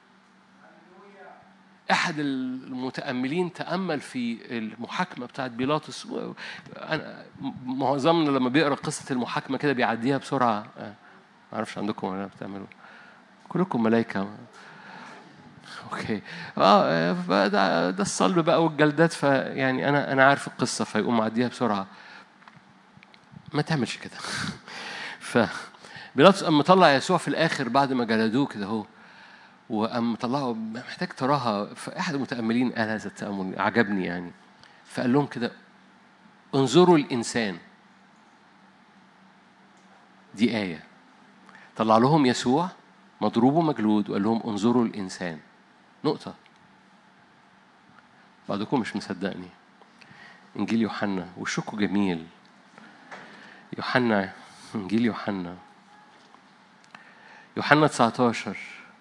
Speaker 1: احد المتاملين تامل في المحاكمه بتاعت بيلاطس انا معظمنا لما بيقرا قصه المحاكمه كده بيعديها بسرعه ما اعرفش عندكم ولا بتعملوا كلكم ملائكه اوكي اه ده, ده الصلب بقى والجلدات فيعني انا انا عارف القصه فيقوم معديها بسرعه ما تعملش كده ف بيلاطس قام مطلع يسوع في الاخر بعد ما جلدوه كده اهو وقام طلعوا محتاج تراها فأحد المتأملين قال هذا التأمل عجبني يعني فقال لهم كده انظروا الإنسان دي آية طلع لهم يسوع مضروب ومجلود وقال لهم انظروا الإنسان نقطة بعضكم مش مصدقني إنجيل يوحنا وشكو جميل يوحنا إنجيل يوحنا يوحنا 19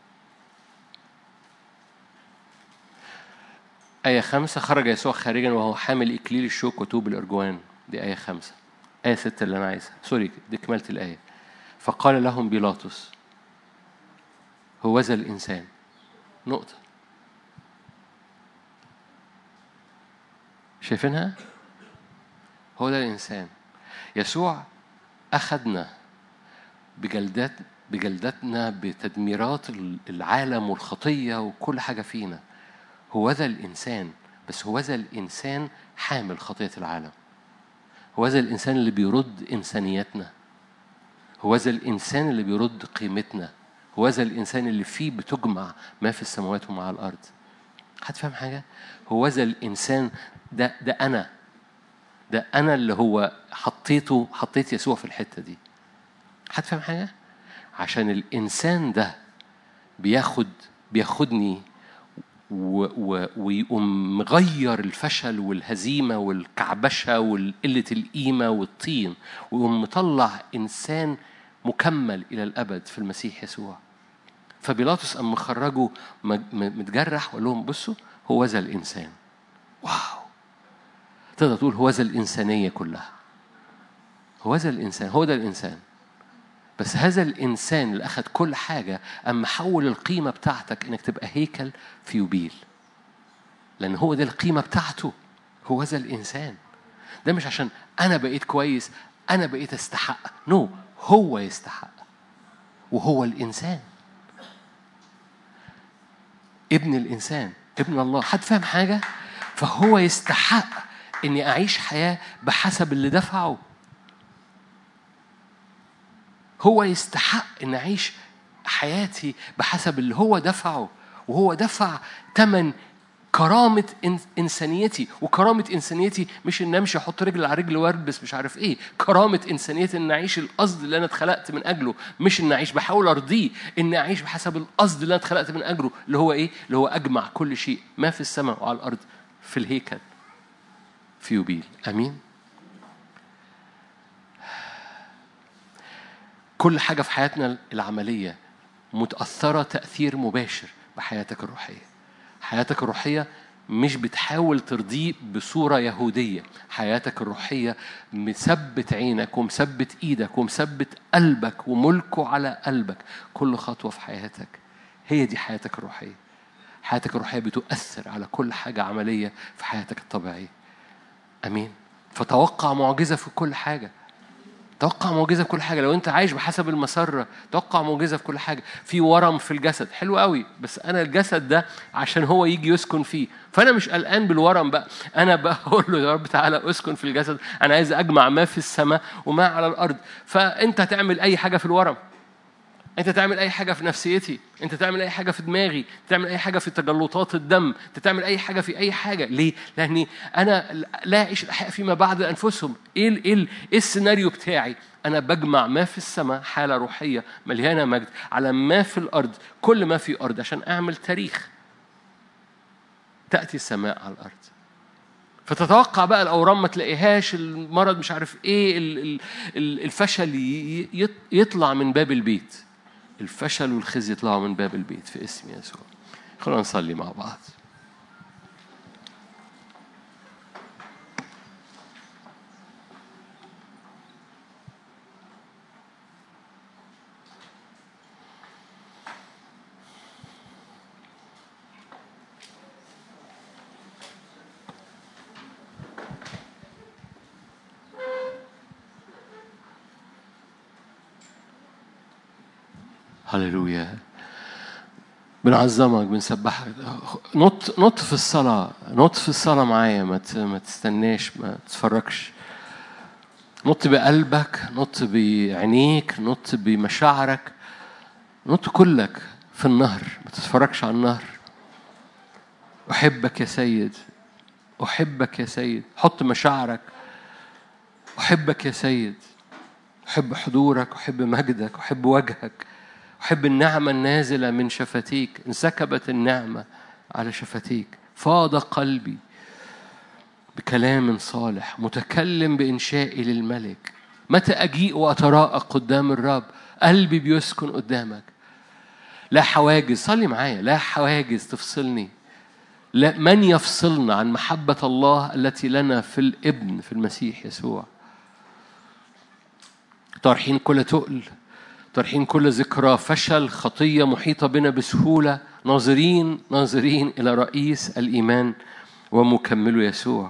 Speaker 1: آية خمسة خرج يسوع خارجا وهو حامل إكليل الشوك وتوب الأرجوان دي آية خمسة آية ستة اللي أنا عايزها سوري دي كمالة الآية فقال لهم بيلاطس هو ذا الإنسان نقطة شايفينها؟ هو ده الإنسان يسوع أخذنا بجلدات بجلدتنا بتدميرات العالم والخطية وكل حاجة فينا هو ذا الإنسان بس هو ذا الإنسان حامل خطية العالم هو ذا الإنسان اللي بيرد إنسانيتنا هو ذا الإنسان اللي بيرد قيمتنا هو ذا الإنسان اللي فيه بتجمع ما في السماوات ومع الأرض حد فاهم حاجة؟ هو ذا الإنسان ده ده أنا ده أنا اللي هو حطيته حطيت يسوع في الحتة دي حد فاهم حاجة؟ عشان الإنسان ده بياخد بياخدني ويقوم مغير الفشل والهزيمة والكعبشة وقلة القيمة والطين ويقوم مطلع إنسان مكمل إلى الأبد في المسيح يسوع فبيلاطس قام مخرجه متجرح وقال لهم بصوا هو ذا الإنسان واو تقدر تقول هو ذا الإنسانية كلها هو ذا الإنسان هو ده الإنسان بس هذا الإنسان اللي أخذ كل حاجة أما حول القيمة بتاعتك إنك تبقى هيكل في يوبيل لأن هو ده القيمة بتاعته هو ذا الإنسان ده مش عشان أنا بقيت كويس أنا بقيت أستحق نو no. هو يستحق وهو الإنسان ابن الإنسان ابن الله حد فاهم حاجة فهو يستحق إني أعيش حياة بحسب اللي دفعه هو يستحق ان اعيش حياتي بحسب اللي هو دفعه وهو دفع ثمن كرامة إن- إنسانيتي وكرامة إنسانيتي مش إن أمشي أحط رجل على رجل وألبس مش عارف إيه كرامة إنسانيتي إن أعيش القصد اللي أنا اتخلقت من أجله مش إن أعيش بحاول أرضيه إن أعيش بحسب القصد اللي أنا اتخلقت من أجله اللي هو إيه؟ اللي هو أجمع كل شيء ما في السماء وعلى الأرض في الهيكل في يوبيل أمين كل حاجة في حياتنا العملية متأثرة تأثير مباشر بحياتك الروحية حياتك الروحية مش بتحاول ترضيه بصورة يهودية حياتك الروحية مثبت عينك ومثبت ايدك ومثبت قلبك وملكه على قلبك كل خطوة في حياتك هي دي حياتك الروحية حياتك الروحية بتؤثر على كل حاجة عملية في حياتك الطبيعية امين فتوقع معجزه في كل حاجه توقع معجزه في كل حاجه لو انت عايش بحسب المسره توقع معجزه في كل حاجه في ورم في الجسد حلو قوي بس انا الجسد ده عشان هو يجي يسكن فيه فانا مش قلقان بالورم بقى انا بقول له يا رب تعالى اسكن في الجسد انا عايز اجمع ما في السماء وما على الارض فانت تعمل اي حاجه في الورم انت تعمل اي حاجه في نفسيتي انت تعمل اي حاجه في دماغي تعمل اي حاجه في تجلطات الدم انت تعمل اي حاجه في اي حاجه ليه لاني انا لا اعيش الاحياء فيما بعد انفسهم ايه ال- ايه ال- ايه السيناريو بتاعي انا بجمع ما في السماء حاله روحيه مليانه مجد على ما في الارض كل ما في الارض عشان اعمل تاريخ تاتي السماء على الارض فتتوقع بقى الاورام ما تلاقيهاش المرض مش عارف ايه ال- ال- ال- الفشل ي- ي- يطلع من باب البيت الفشل والخزي يطلعوا من باب البيت في اسم يسوع خلونا نصلي مع بعض هللويا بنعظمك بنسبحك نط نط في الصلاة نط في الصلاة معايا ما ت- ما تستناش ما تتفرجش نط بقلبك نط بعينيك نط بمشاعرك نط كلك في النهر ما تتفرجش على النهر أحبك يا سيد أحبك يا سيد حط مشاعرك أحبك يا سيد أحب حضورك أحب مجدك أحب وجهك أحب النعمة النازلة من شفتيك انسكبت النعمة على شفتيك فاض قلبي بكلام صالح متكلم بإنشائي للملك متى أجيء وأتراءى قدام الرب قلبي بيسكن قدامك لا حواجز صلي معايا لا حواجز تفصلني لا من يفصلنا عن محبة الله التي لنا في الابن في المسيح يسوع طارحين كل تقل طارحين كل ذكرى فشل خطية محيطة بنا بسهولة ناظرين ناظرين إلى رئيس الإيمان ومكمله يسوع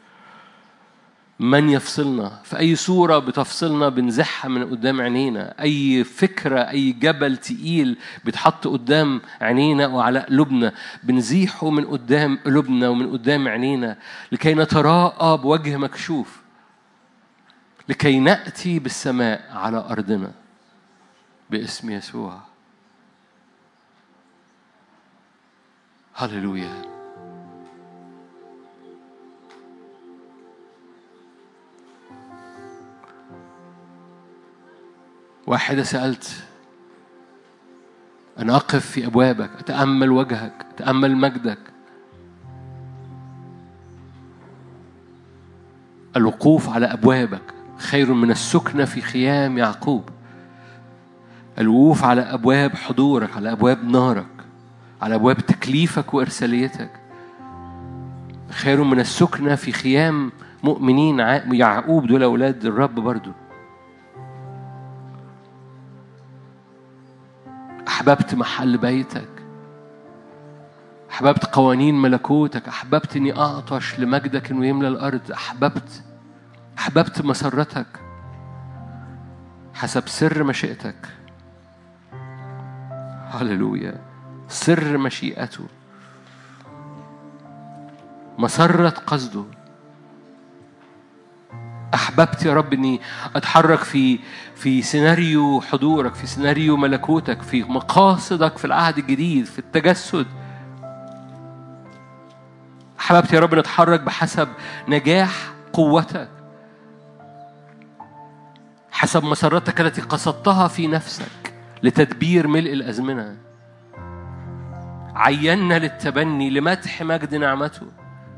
Speaker 1: من يفصلنا في أي صورة بتفصلنا بنزحها من قدام عينينا أي فكرة أي جبل تقيل بيتحط قدام عينينا وعلى قلوبنا بنزيحه من قدام قلوبنا ومن قدام عينينا لكي نتراءى بوجه مكشوف لكي نأتي بالسماء على أرضنا باسم يسوع هللويا واحدة سألت أنا أقف في أبوابك أتأمل وجهك أتأمل مجدك الوقوف على أبوابك خير من السكنة في خيام يعقوب الوقوف على أبواب حضورك على أبواب نارك على أبواب تكليفك وإرساليتك خير من السكنة في خيام مؤمنين ع- يعقوب دول أولاد الرب برضو أحببت محل بيتك أحببت قوانين ملكوتك أحببت إني أعطش لمجدك إنه يملى الأرض أحببت أحببت مسرتك حسب سر مشيئتك هللويا سر مشيئته مسرة قصده أحببت يا رب إني أتحرك في في سيناريو حضورك في سيناريو ملكوتك في مقاصدك في العهد الجديد في التجسد حبيبتي يا رب نتحرك بحسب نجاح قوتك حسب مساراتك التي قصدتها في نفسك لتدبير ملء الأزمنة عينا للتبني لمدح مجد نعمته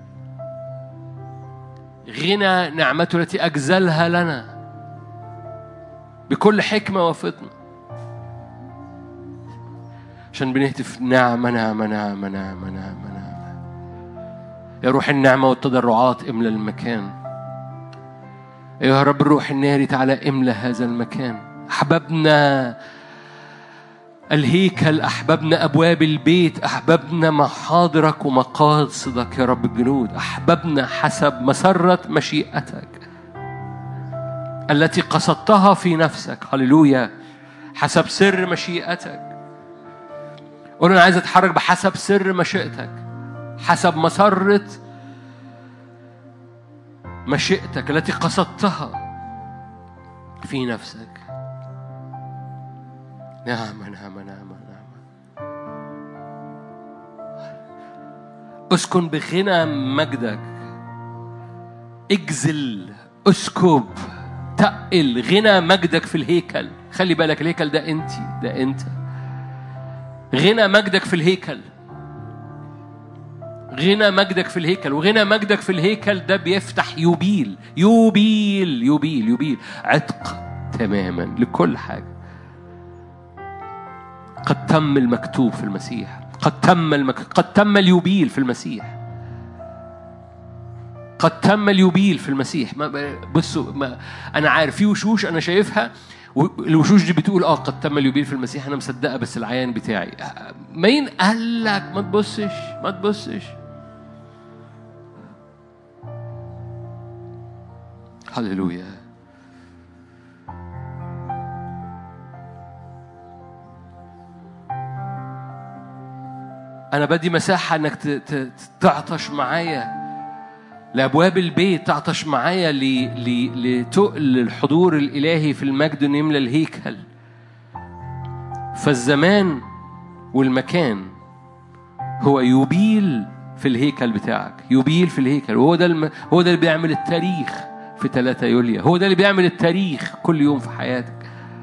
Speaker 1: غنى نعمته التي أجزلها لنا بكل حكمة وفطنة عشان بنهتف نعمة نعمة نعمة نعمة نعمة نعمة يا روح النعمة والتضرعات املى المكان يا رب الروح الناري تعالى املى هذا المكان أحببنا الهيكل أحببنا أبواب البيت أحببنا محاضرك ومقاصدك يا رب الجنود أحببنا حسب مسرة مشيئتك التي قصدتها في نفسك هللويا حسب سر مشيئتك قول أنا عايز أتحرك بحسب سر مشيئتك حسب مسرة مشيئتك التي قصدتها في نفسك نعمة نعمة نعمة نعمة اسكن بغنى مجدك اجزل اسكب تقل غنى مجدك في الهيكل خلي بالك الهيكل ده انت ده انت غنى مجدك في الهيكل غنى مجدك في الهيكل وغنى مجدك في الهيكل ده بيفتح يوبيل يوبيل يوبيل يوبيل عتق تماما لكل حاجه قد تم المكتوب في المسيح قد تم المك... قد تم اليوبيل في المسيح قد تم اليوبيل في المسيح ما بصوا ما انا عارف في وشوش انا شايفها الوشوش دي بتقول اه قد تم اليوبيل في المسيح انا مصدقه بس العيان بتاعي مين قال لك ما تبصش ما تبصش هللويا أنا بدي مساحة إنك تعطش معايا لأبواب البيت تعطش معايا لتقل الحضور الإلهي في المجد إنه يملى الهيكل فالزمان والمكان هو يبيل في الهيكل بتاعك يبيل في الهيكل وهو ده الم... هو ده اللي بيعمل التاريخ في 3 يوليو هو ده اللي بيعمل التاريخ كل يوم في حياتك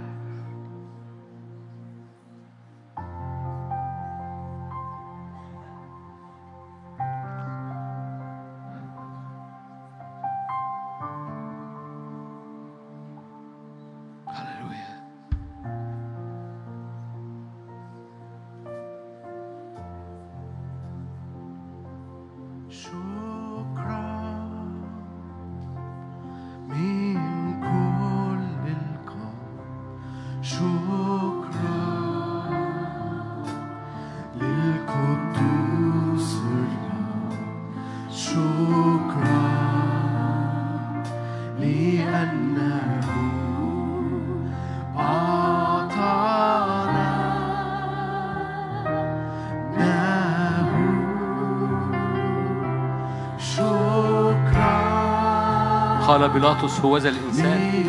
Speaker 1: بيلاطس هو ذا الإنسان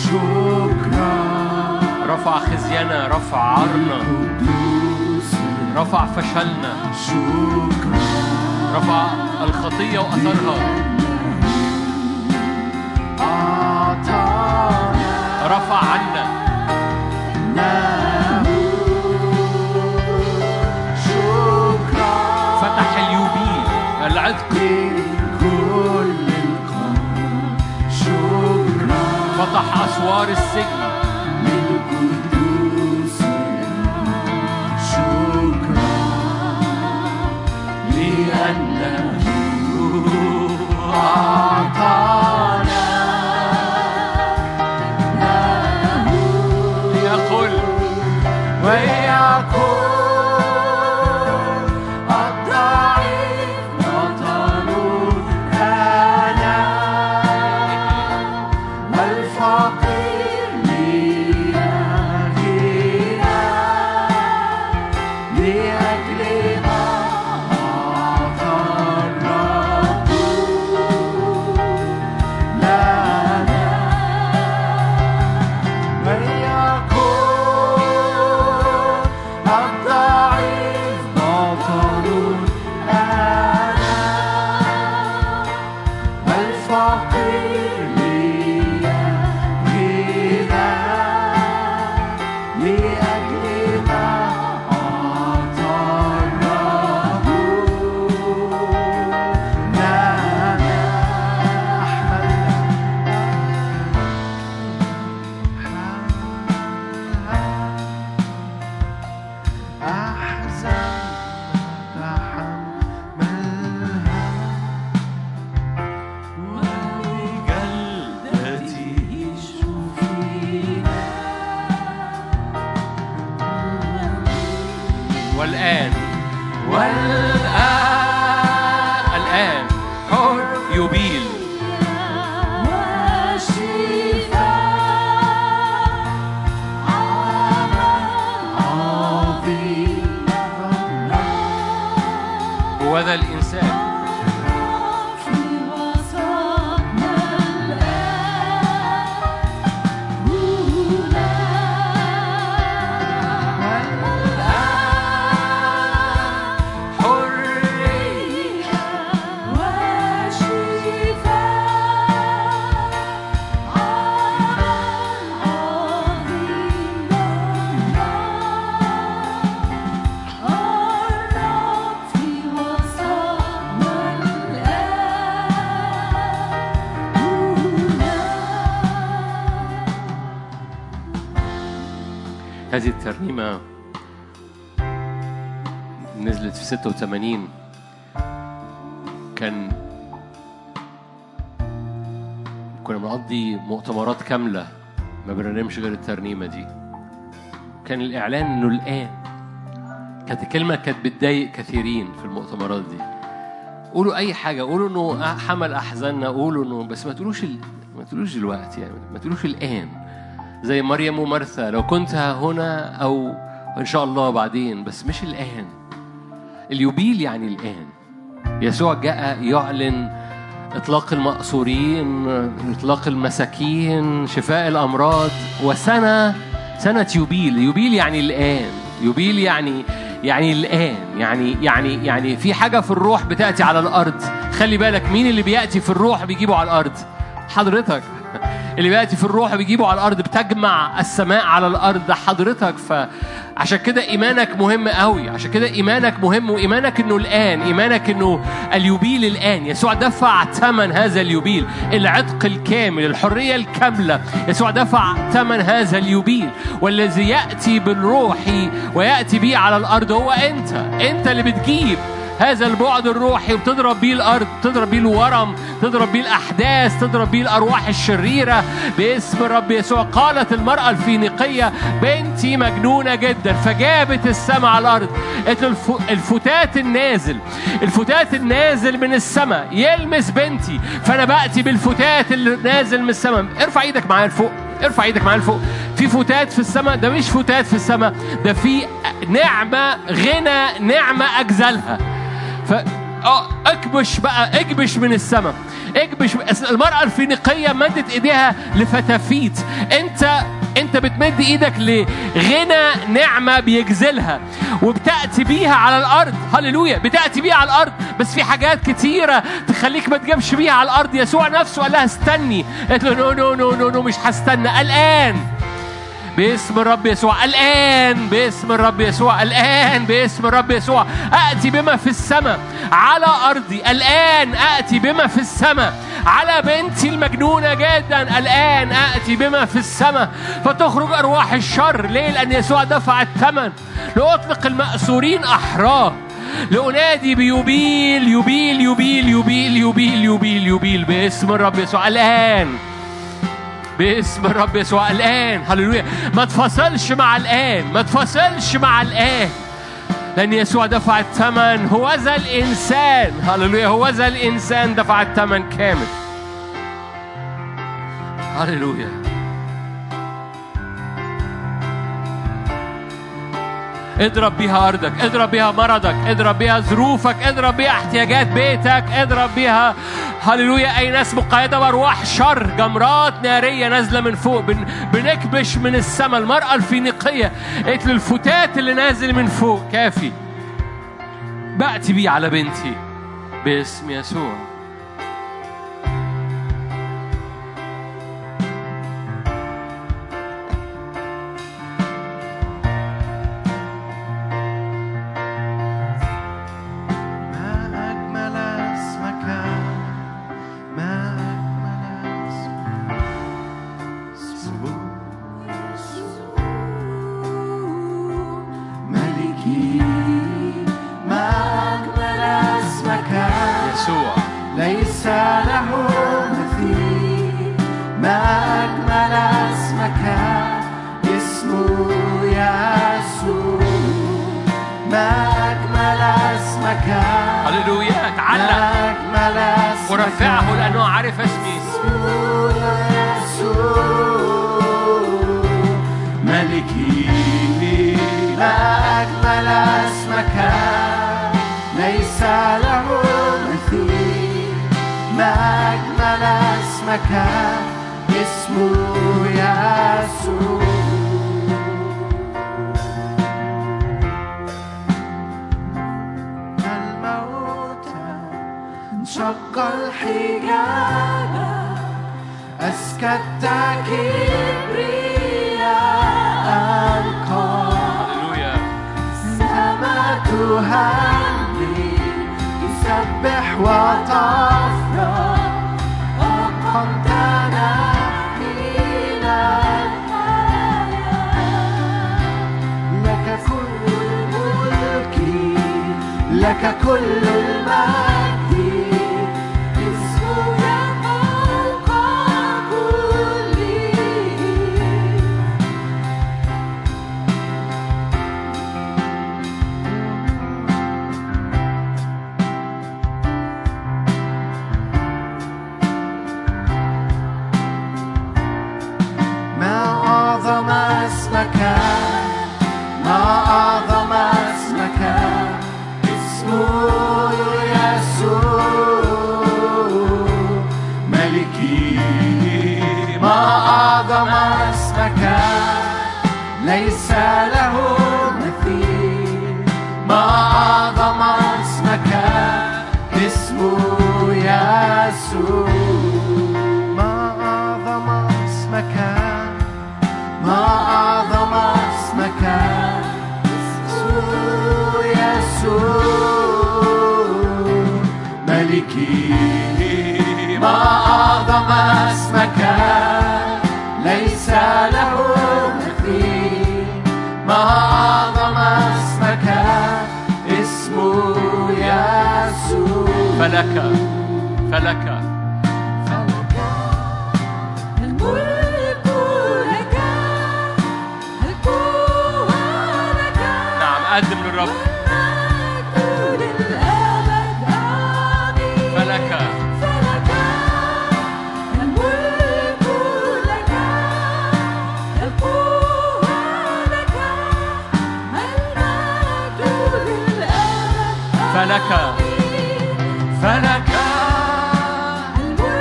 Speaker 2: شكرا
Speaker 1: رفع خزينا رفع عارنا
Speaker 2: قدوس
Speaker 1: رفع فشلنا
Speaker 2: شكرا
Speaker 1: رفع الخطية وأثرها
Speaker 2: أعطانا
Speaker 1: رفع عنا
Speaker 2: شكرا
Speaker 1: فتح اليوبيل العتق
Speaker 2: كل القوم شكرا
Speaker 1: فتح أسوار السجن
Speaker 2: للقدوس شكرا لأنه أعطانا
Speaker 1: ليقل
Speaker 2: ويكون الضعيف بطل أنا والفقير ليغنى لأجلها أعطى الرب لنا ويكون الضعيف بطل أنا والفقير ليغنى لأجلنا أعطى الرب لنا أحزان تحملها ولجلدتي فيها
Speaker 1: والآن
Speaker 2: والآن
Speaker 1: الآن حر يبيل وذا الإنسان هذه الترنيمة نزلت في 86 كان كنا بنقضي مؤتمرات كاملة ما بنرنمش غير الترنيمة دي كان الإعلان إنه الآن كانت الكلمة كانت بتضايق كثيرين في المؤتمرات دي قولوا أي حاجة قولوا إنه حمل أحزاننا قولوا إنه بس ما تقولوش ال... ما تقولوش دلوقتي يعني ما تقولوش الآن زي مريم ومرثا لو كنت ها هنا أو إن شاء الله بعدين بس مش الآن اليوبيل يعني الآن يسوع جاء يعلن إطلاق المأسورين إطلاق المساكين شفاء الأمراض وسنة سنة يوبيل يوبيل يعني الآن يوبيل يعني يعني الآن يعني يعني يعني في حاجة في الروح بتأتي على الأرض خلي بالك مين اللي بيأتي في الروح بيجيبه على الأرض حضرتك اللي بيأتي في الروح بيجيبه على الأرض بتجمع السماء على الأرض ده حضرتك فعشان كده إيمانك مهم قوي عشان كده إيمانك مهم وإيمانك إنه الآن إيمانك إنه اليوبيل الآن يسوع دفع ثمن هذا اليوبيل العتق الكامل الحرية الكاملة يسوع دفع ثمن هذا اليوبيل والذي يأتي بالروح ويأتي به على الأرض هو أنت أنت اللي بتجيب هذا البعد الروحي وتضرب بيه الارض تضرب بيه الورم تضرب بيه الاحداث تضرب بيه الارواح الشريره باسم الرب يسوع قالت المراه الفينيقيه بنتي مجنونه جدا فجابت السماء على الارض قالت له الف- الفتات النازل الفتات النازل من السماء يلمس بنتي فانا باتي بالفتات اللي نازل من السماء ارفع ايدك معايا لفوق ارفع ايدك معايا لفوق في فتات في السماء ده مش فتات في السماء ده في نعمه غنى نعمه اجزلها ف اه اكبش بقى اكبش من السماء اكبش أصل المرأة الفينيقية مدت ايديها لفتافيت انت انت بتمد ايدك لغنى نعمة بيجزلها وبتأتي بيها على الارض هللويا بتأتي بيها على الارض بس في حاجات كتيرة تخليك ما تجيبش بيها على الارض يسوع نفسه قال لها استني قالت له نو نو نو نو, نو مش هستنى الان باسم الرب يسوع الآن باسم الرب يسوع الآن باسم الرب يسوع أأتي بما في السماء على أرضي الآن أأتي بما في السماء على بنتي المجنونة جدا الآن أأتي بما في السماء فتخرج أرواح الشر ليه؟ لأن يسوع دفع الثمن لأطلق المأسورين أحرار لأنادي بيبيل يبيل يبيل يبيل يبيل يبيل يبيل باسم الرب يسوع الآن باسم الرب يسوع الآن هللويا ما تفصلش مع الآن ما تفصلش مع الآن لأن يسوع دفع الثمن هو ذا الإنسان هللويا هو ذا الإنسان دفع الثمن كامل هللويا اضرب بيها أرضك اضرب بيها مرضك اضرب بيها ظروفك اضرب بيها احتياجات بيتك اضرب بيها هللويا أي ناس مقيدة بأرواح شر جمرات نارية نازلة من فوق بن بنكبش من السماء المرأة الفينيقية قالت له الفتات اللي نازل من فوق كافي بأتي بيه على بنتي باسم يسوع
Speaker 2: ما أجمل اسمك ما أجمل اسمك اسمه ملكي ما أجمل اسمك
Speaker 1: يسوع
Speaker 2: ليس له مثيل ما أجمل اسمك اسمه يسوع ما أجمل اسمك
Speaker 1: هللويا تعلق
Speaker 2: ما أجمل اسمك
Speaker 1: ورفعه لأنه عارف اسمي
Speaker 2: يسوع ملكي ما أجمل اسمك ليس له مثيل ما أجمل اسمك اسمه يسوع الموت انشق الحجاب أسكت كبرياء القاع
Speaker 1: هللويا
Speaker 2: السماء تهلي تسبح وتفرح أقمتنا حين الحياة لك كل الملك لك كل المجد اسمك فوق كل ما أعظم اسمك ما أعظم اسمك اسمه يسوع ملكي ما أعظم اسمك ليس له مثيل ما أعظم اسمك اسمه يسوع ما أعظم اسمك ما أعظم اسمك اسمه يسوع ملكي ما أعظم اسمك ليس له مثيل ما أعظم اسمك اسمه يسوع
Speaker 1: فلك فلك
Speaker 3: الملك لك القوة لك
Speaker 1: نعم قدم للرب
Speaker 3: المجد للأبد آمين
Speaker 1: فلك
Speaker 3: فلك الملك لك القوة لك المجد للأبد
Speaker 1: فلك
Speaker 3: آمين
Speaker 1: فلك
Speaker 3: الملك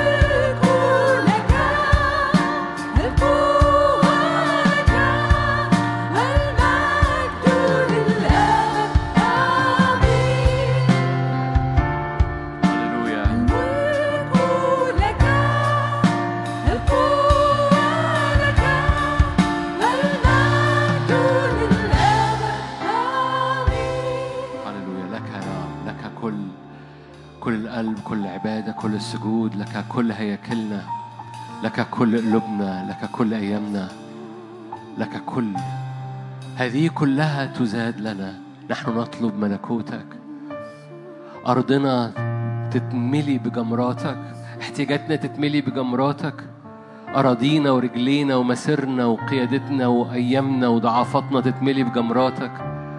Speaker 1: كل عبادة كل سجود لك كل هياكلنا لك كل قلوبنا لك كل أيامنا لك كل هذه كلها تزاد لنا نحن نطلب ملكوتك أرضنا تتملي بجمراتك احتياجاتنا تتملي بجمراتك أراضينا ورجلينا ومسيرنا وقيادتنا وأيامنا وضعفاتنا تتملي بجمراتك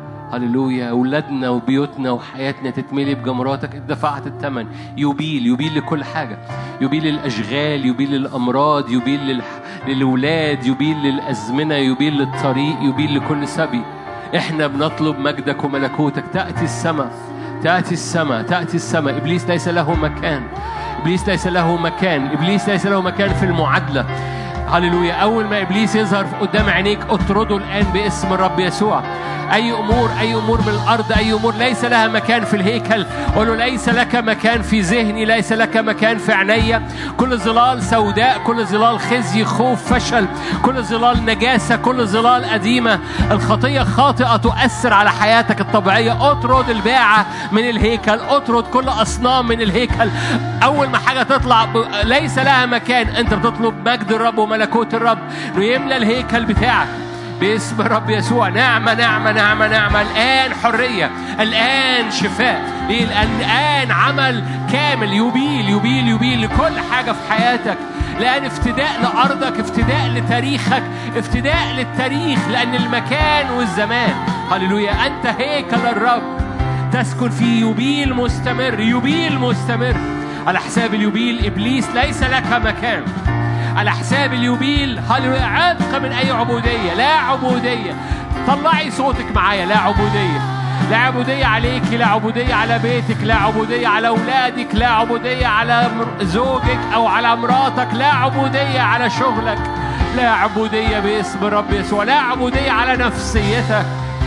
Speaker 1: هللويا أولادنا وبيوتنا وحياتنا تتملي بجمراتك انت دفعت الثمن يبيل يبيل لكل حاجة يبيل للأشغال يبيل للأمراض يبيل للح... للولاد يبيل للأزمنة يبيل للطريق يبيل لكل سبي احنا بنطلب مجدك وملكوتك تأتي السماء تأتي السماء تأتي السماء إبليس ليس له مكان إبليس ليس له مكان إبليس ليس له مكان في المعادلة هللويا أول ما إبليس يظهر قدام عينيك اطرده الآن باسم الرب يسوع أي أمور أي أمور من الأرض أي أمور ليس لها مكان في الهيكل قول له ليس لك مكان في ذهني ليس لك مكان في عينيا كل ظلال سوداء كل ظلال خزي خوف فشل كل ظلال نجاسة كل ظلال قديمة الخطية خاطئة تؤثر على حياتك الطبيعية اطرد الباعة من الهيكل اطرد كل أصنام من الهيكل أول ما حاجة تطلع ب... ليس لها مكان أنت بتطلب مجد الرب وملكوت الرب إنه يملى الهيكل بتاعك باسم الرب يسوع نعمة نعمة نعمة نعمة الآن حرية الآن شفاء ليه؟ لأن الآن عمل كامل يبيل يبيل يبيل لكل حاجة في حياتك لأن افتداء لأرضك افتداء لتاريخك افتداء للتاريخ لأن المكان والزمان هللويا أنت هيكل الرب تسكن في يبيل مستمر يبيل مستمر على حساب اليوبيل إبليس ليس لك مكان على حساب اليوبيل هللويا عتق من أي عبودية لا عبودية طلعي صوتك معايا لا عبودية لا عبودية عليك لا عبودية على بيتك لا عبودية على أولادك لا عبودية على مر- زوجك أو على مراتك لا عبودية على شغلك لا عبودية باسم الرب يسوع لا عبودية على نفسيتك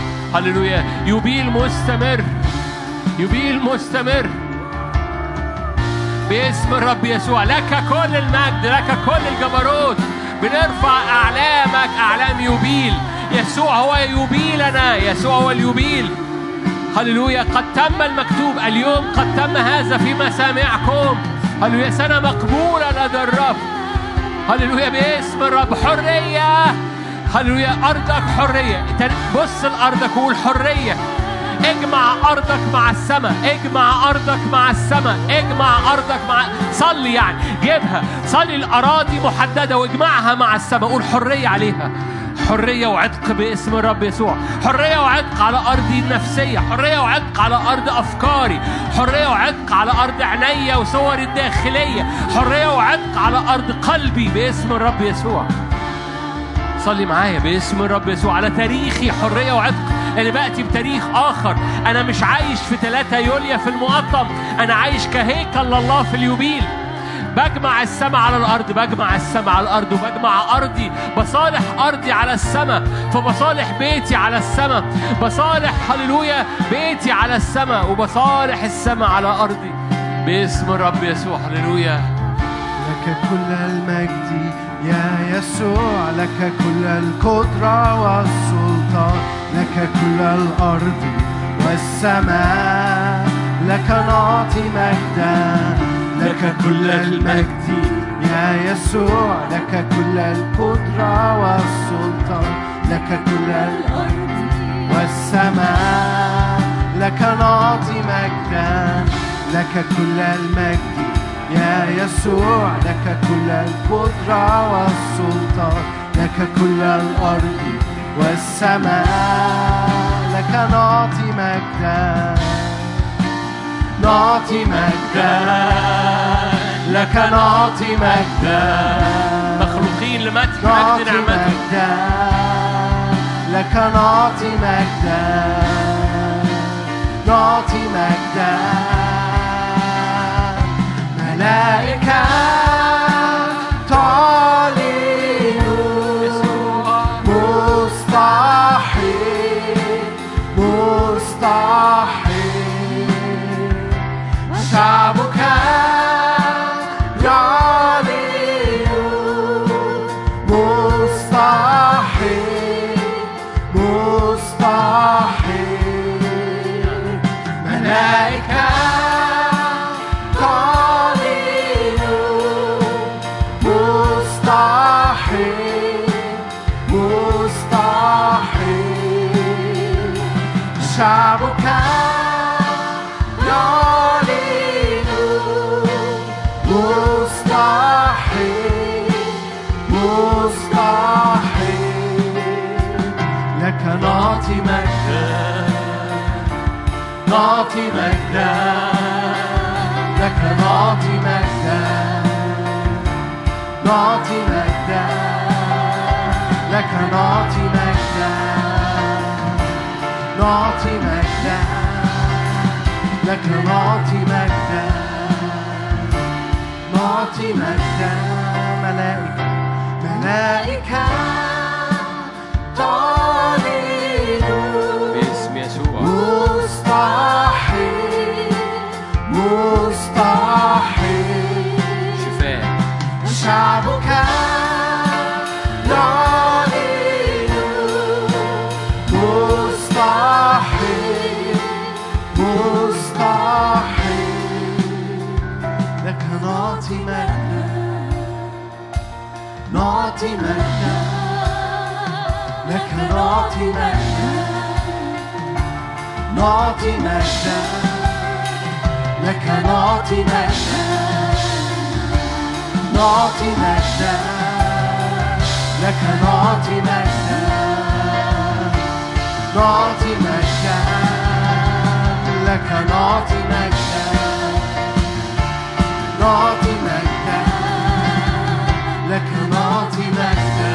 Speaker 1: هللويا يبيل مستمر يبيل مستمر باسم الرب يسوع لك كل المجد لك كل الجبروت بنرفع أعلامك أعلام يبيل يسوع هو يبيلنا يسوع هو اليبيل هللويا قد تم المكتوب اليوم قد تم هذا في مسامعكم هللويا سنة مقبولة لدى الرب هللويا باسم الرب حرية هللويا أرضك حرية تن- بص لأرضك وقول حرية اجمع أرضك مع السماء اجمع أرضك مع السماء اجمع أرضك مع صلي يعني جيبها صلي الأراضي محددة واجمعها مع السماء قول حرية عليها حرية وعتق باسم الرب يسوع حرية وعتق على أرضي النفسية حرية وعتق على أرض أفكاري حرية وعتق على أرض عينيا وصوري الداخلية حرية وعتق على أرض قلبي باسم الرب يسوع صلي معايا باسم الرب يسوع على تاريخي حرية وعتق أنا بأتي بتاريخ آخر أنا مش عايش في 3 يوليو في المقطم أنا عايش كهيكل لله في اليوبيل بجمع السماء على الأرض بجمع السماء على الأرض وبجمع أرضي بصالح أرضي على السماء فبصالح بيتي على السماء بصالح هللويا بيتي على السماء وبصالح السماء على أرضي باسم الرب يسوع هللويا
Speaker 2: لك كل المجد يا يسوع لك كل القدرة والسلطان لك كل الأرض والسماء لك نعطي مجدا لك كل المجد يا يسوع لك كل القدرة والسلطان لك كل الأرض والسماء لك نعطي مجدا لك كل المجد يا يسوع لك كل القدرة والسلطان لك كل الأرض والسماء لك نعطي مجدا نعطي مجدا لك نعطي مجدا
Speaker 1: مخلوقين لمدح مجد
Speaker 2: نعطي
Speaker 1: نعمته
Speaker 2: مجدا لك نعطي مجدا نعطي مجدا ملائكة تعلن مستحيل مستحيل شعبك يعلن مستحيل مستحيل ملائكة تعلن شعبك يعلن مستحيل مستحيل لك نعطي مجدا نعطي مجدا لك نعطي مجدا نعطي مجدا لك نعطي مجدا نعطي مجدا لك نعطي مجدا نعطي مجدا ملائكة ملائكة تعلن
Speaker 1: باسم يسوع
Speaker 2: مستحيل مستحيل
Speaker 1: شفاء
Speaker 2: شعبك يعلن مستحيل مستحيل لك نعطي مجدا نعطي مجدا لك نعطي مجدا نعطي مجدا لك نعطي مجدا نعطي مجدا لك نعطي مجدا نعطي مجدا لك نعطي مجدا نعطي مجدا لك نعطي مجدا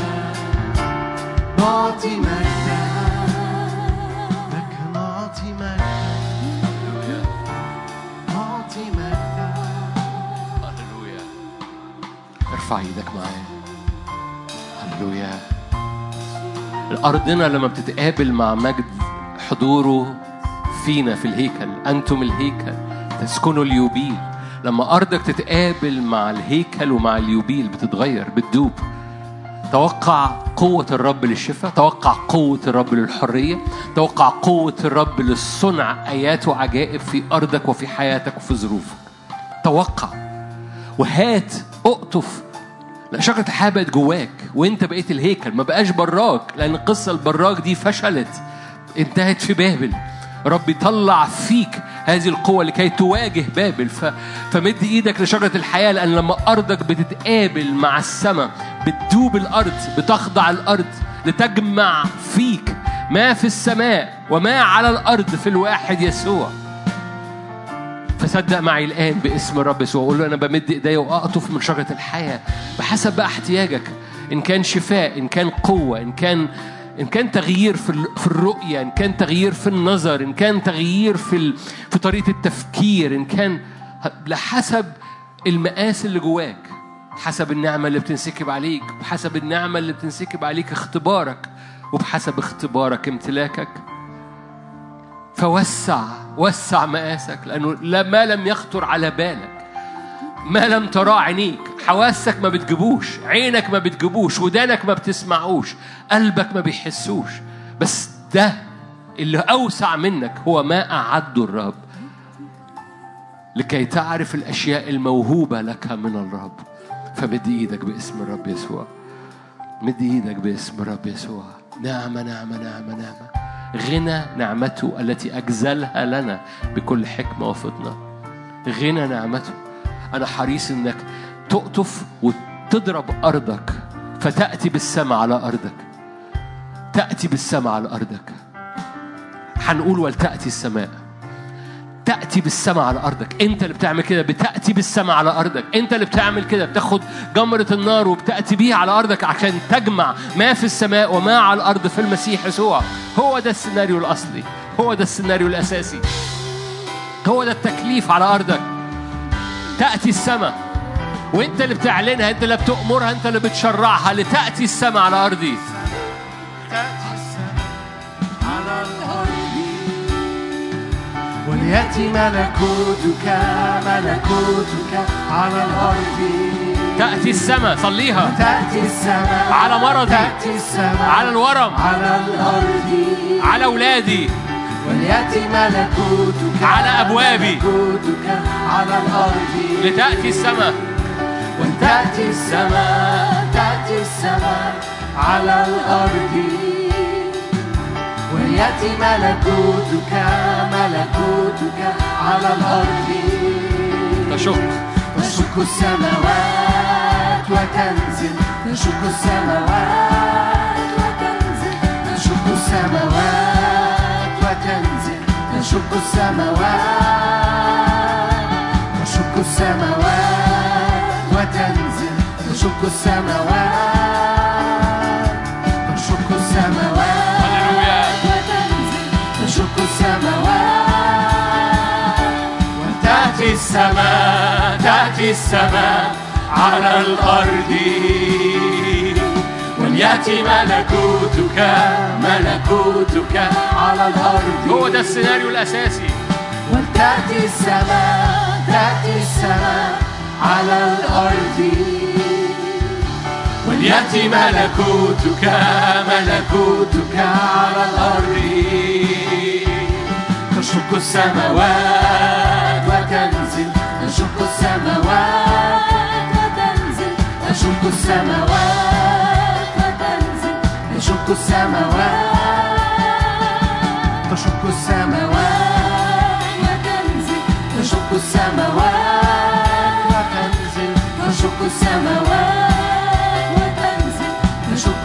Speaker 2: نعطي مجدا لك نعطي مجدا نعطي مجدا
Speaker 1: هللويا ارفع ايدك معايا هللويا الأرضنا لما بتتقابل مع مجد حضوره فينا في الهيكل أنتم الهيكل تسكنوا اليوبيل لما أرضك تتقابل مع الهيكل ومع اليوبيل بتتغير بتدوب توقع قوة الرب للشفاء توقع قوة الرب للحرية توقع قوة الرب للصنع آيات وعجائب في أرضك وفي حياتك وفي ظروفك توقع وهات اقطف لا شجرة الحياة بقت جواك وانت بقيت الهيكل ما بقاش براك لأن القصة البراك دي فشلت انتهت في بابل رب يطلع فيك هذه القوة لكي تواجه بابل ف... فمد ايدك لشجرة الحياة لأن لما أرضك بتتقابل مع السماء بتدوب الأرض بتخضع الأرض لتجمع فيك ما في السماء وما على الأرض في الواحد يسوع فصدق معي الآن باسم الرب يسوع قول له أنا بمد إيديا وأقطف من شجرة الحياة بحسب بقى احتياجك إن كان شفاء إن كان قوة إن كان إن كان تغيير في ال- في الرؤية إن كان تغيير في النظر إن كان تغيير في ال- في طريقة التفكير إن كان لحسب المقاس اللي جواك حسب النعمة اللي بتنسكب عليك بحسب النعمة اللي بتنسكب عليك اختبارك وبحسب اختبارك امتلاكك فوسع وسع مقاسك لأنه لا- ما لم يخطر على بالك ما لم تراه عينيك حواسك ما بتجيبوش عينك ما بتجيبوش ودانك ما بتسمعوش قلبك ما بيحسوش بس ده اللي أوسع منك هو ما أعده الرب لكي تعرف الأشياء الموهوبة لك من الرب فمد إيدك باسم الرب يسوع مد إيدك باسم الرب يسوع نعمة نعمة نعمة نعمة غنى نعمته التي أجزلها لنا بكل حكمة وفطنة غنى نعمته أنا حريص إنك تقطف وتضرب أرضك فتأتي بالسماء على أرضك تأتي بالسماء على أرضك هنقول ولتأتي السماء تأتي بالسماء على أرضك أنت اللي بتعمل كده بتأتي بالسماء على أرضك أنت اللي بتعمل كده بتاخد جمرة النار وبتأتي بيها على أرضك عشان تجمع ما في السماء وما على الأرض في المسيح يسوع هو ده السيناريو الأصلي هو ده السيناريو الأساسي هو ده التكليف على أرضك تأتي السماء وانت اللي بتعلنها انت اللي بتأمرها انت اللي بتشرعها لتأتي السماء على أرضي
Speaker 2: تأتي السماء على الأرض وليأتي ملكوتك ملكوتك على الأرض
Speaker 1: تأتي السماء صليها
Speaker 2: تأتي السماء
Speaker 1: على مرضي.
Speaker 2: تأتي السماء
Speaker 1: على الورم
Speaker 2: على الأرض
Speaker 1: على أولادي
Speaker 2: وليأتي ملكوتك
Speaker 1: على أبوابي.
Speaker 2: ملكوتك على الأرض
Speaker 1: لتأتي السماء
Speaker 2: وتأتي السماء تأتي السماء على الأرض وليأتي ملكوتك ملكوتك على الأرض
Speaker 1: تشق
Speaker 2: تشق السماوات وتنزل تشق السماوات وتنزل تشق السماوات وتنزل تشق السماوات تشق السماوات وتنزل تشق السماوات تشق السماوات
Speaker 1: هللويا.
Speaker 2: وتنزل تشق السماوات وتأتي السماء تأتي السماء على الأرض وليأتي ملكوتك ملكوتك على الأرض
Speaker 1: هو ده السيناريو الاساسي
Speaker 2: وتأتي السماء تأتي السماء على الأرض وليأتي ملكوتك ملكوتك على الأرض تشق السماوات وتنزل تشق السماوات وتنزل تشق السماوات وتنزل تشق السماوات تشق السماوات وتنزل تشق السماوات وتنزل تشق السماوات وتنزل تشق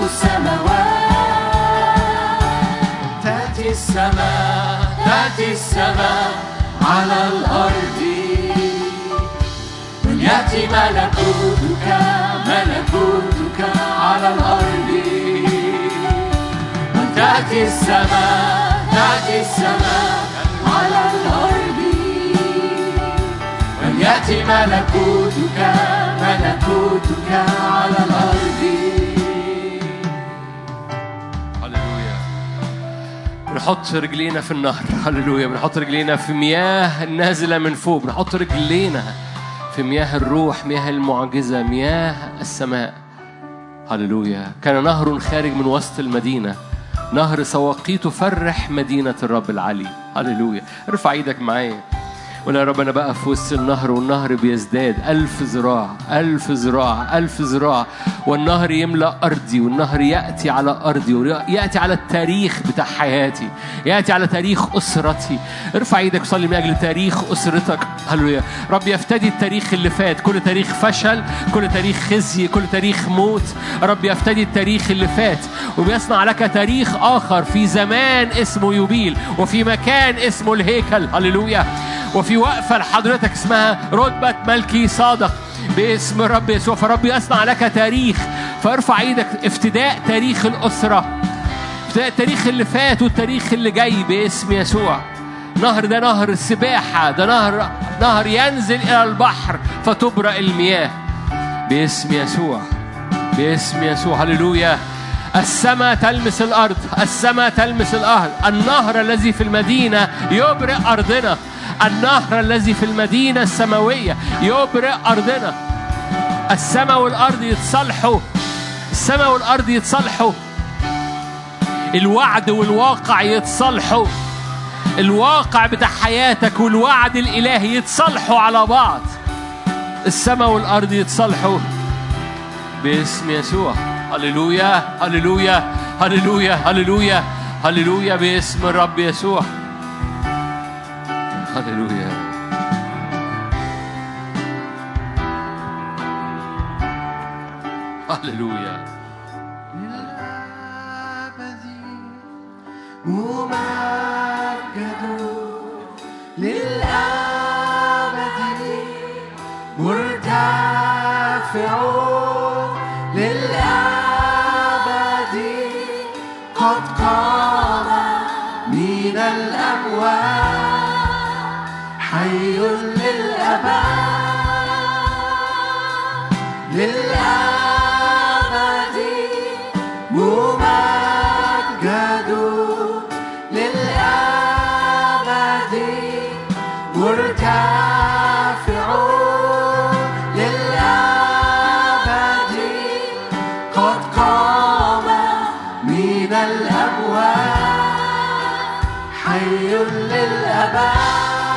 Speaker 2: السماوات تأتي السماء تأتي السماء على الأرض وليأتي ملكوتك ملكوتك على الأرض وتأتي السماء تأتي السماء على الأرض وليأتي ملكوتك ملكوتك على الأرض
Speaker 1: هللويا بنحط رجلينا في النهر هللويا بنحط رجلينا في مياه نازله من فوق بنحط رجلينا في مياه الروح مياه المعجزه مياه السماء هللويا كان نهر خارج من وسط المدينه نهر سواقيته فرح مدينه الرب العلي هللويا ارفع ايدك معايا ولا يا رب انا بقى في وسط النهر والنهر بيزداد ألف ذراع ألف ذراع ألف ذراع والنهر يملأ أرضي والنهر يأتي على أرضي ويأتي على التاريخ بتاع حياتي يأتي على تاريخ أسرتي ارفع ايدك وصلي من أجل تاريخ أسرتك هللويا رب يفتدي التاريخ اللي فات كل تاريخ فشل كل تاريخ خزي كل تاريخ موت رب يفتدي التاريخ اللي فات وبيصنع لك تاريخ آخر في زمان اسمه يوبيل وفي مكان اسمه الهيكل هللويا وفي وقفة لحضرتك اسمها رتبة ملكي صادق باسم الرب يسوع فرب يصنع لك تاريخ فارفع ايدك افتداء تاريخ الأسرة افتداء التاريخ اللي فات والتاريخ اللي جاي باسم يسوع نهر ده نهر السباحة ده نهر نهر ينزل إلى البحر فتبرأ المياه باسم يسوع باسم يسوع هللويا السماء تلمس الأرض السماء تلمس الأرض النهر الذي في المدينة يبرئ أرضنا النهر الذي في المدينة السماوية يبرئ أرضنا السماء والأرض يتصالحوا السماء والأرض يتصالحوا الوعد والواقع يتصالحوا الواقع بتاع حياتك والوعد الإلهي يتصالحوا على بعض السماء والأرض يتصالحوا باسم يسوع هللويا هللويا هللويا هللويا هللويا باسم الرب يسوع هللويا هللويا
Speaker 2: للأبد ممجد للأبد مرتفع للأبد قد قام من الأموات حي للأبد للأبد ممجد للأبد مرتفع للأبد قد قام من الأموات حي للأبد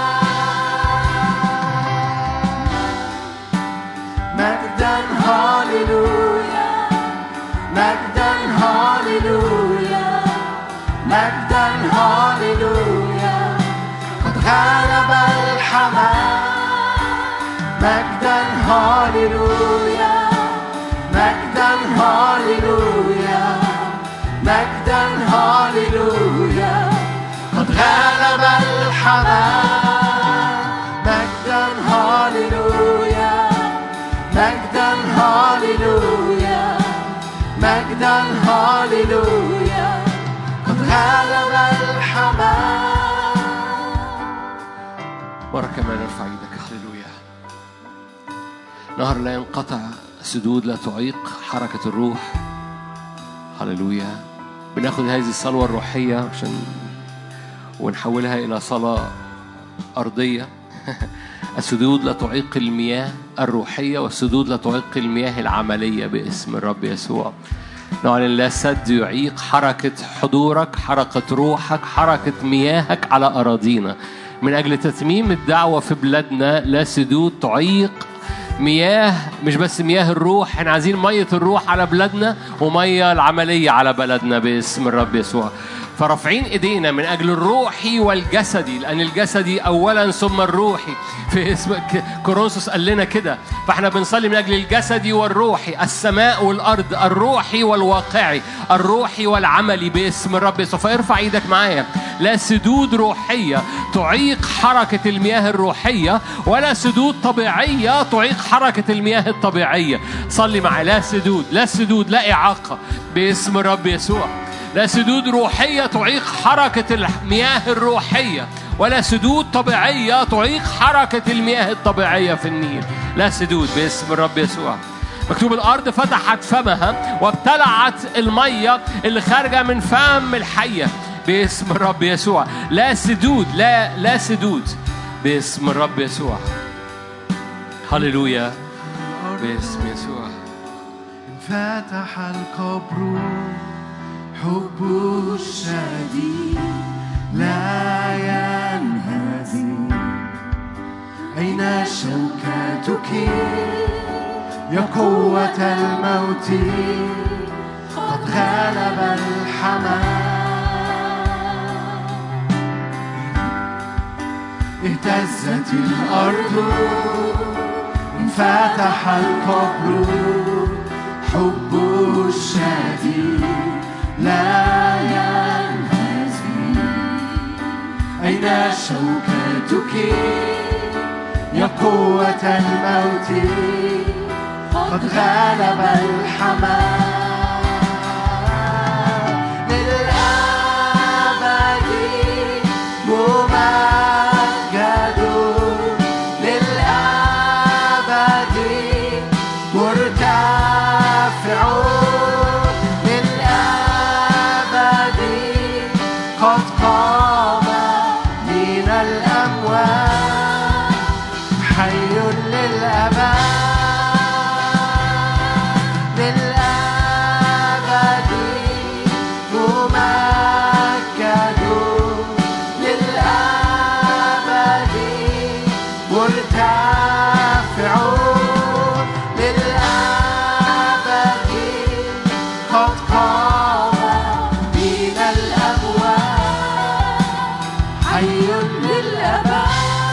Speaker 2: مجدا هاليلويا مجدا هاليلويا مجدا هاليلويا قد غلب الحمام مجدا هاليلويا مجدا هاليلويا مجدا هاليلويا قد غلب الحمام مجدا هاليلويا مجدا هاليلويا مجدا هاليلويا قد غلب الحمام
Speaker 1: مرة كمان ارفع ايدك هللويا نهر لا ينقطع سدود لا تعيق حركة الروح هللويا بناخد هذه الصلوة الروحية عشان ونحولها إلى صلاة أرضية السدود لا تعيق المياه الروحية والسدود لا تعيق المياه العملية باسم الرب يسوع نعلن لا سد يعيق حركة حضورك حركة روحك حركة مياهك على أراضينا من أجل تتميم الدعوة في بلادنا لا سدود تعيق مياه مش بس مياه الروح احنا عايزين مية الروح على بلادنا ومية العملية على بلدنا باسم الرب يسوع فرافعين ايدينا من اجل الروحي والجسدي لان الجسدي اولا ثم الروحي في اسم ك- كورنثوس قال لنا كده فاحنا بنصلي من اجل الجسدي والروحي السماء والارض الروحي والواقعي الروحي والعملي باسم الرب يسوع فارفع ايدك معايا لا سدود روحيه تعيق حركه المياه الروحيه ولا سدود طبيعيه تعيق حركه المياه الطبيعيه صلي معايا لا سدود لا سدود لا اعاقه باسم الرب يسوع لا سدود روحية تعيق حركة المياه الروحية ولا سدود طبيعية تعيق حركة المياه الطبيعية في النيل لا سدود باسم الرب يسوع مكتوب الأرض فتحت فمها وابتلعت المية اللي خارجة من فم الحية باسم الرب يسوع لا سدود لا لا سدود باسم الرب يسوع هللويا باسم يسوع
Speaker 2: فتح القبر حبه الشديد لا ينهزم أين شوكتك يا قوة الموت قد غلب الحمام اهتزت الأرض انفتح القبر حبه الشديد لا ينهزم أين شوكتك يا قوة الموت قد غلب الحمام للأبد ممجد للأبد مرتفع للأبد قد قام من الأموات حي للأبد للأبد ممجد للأبد مرتفع للأبد قد قام من الأموات حي للأبد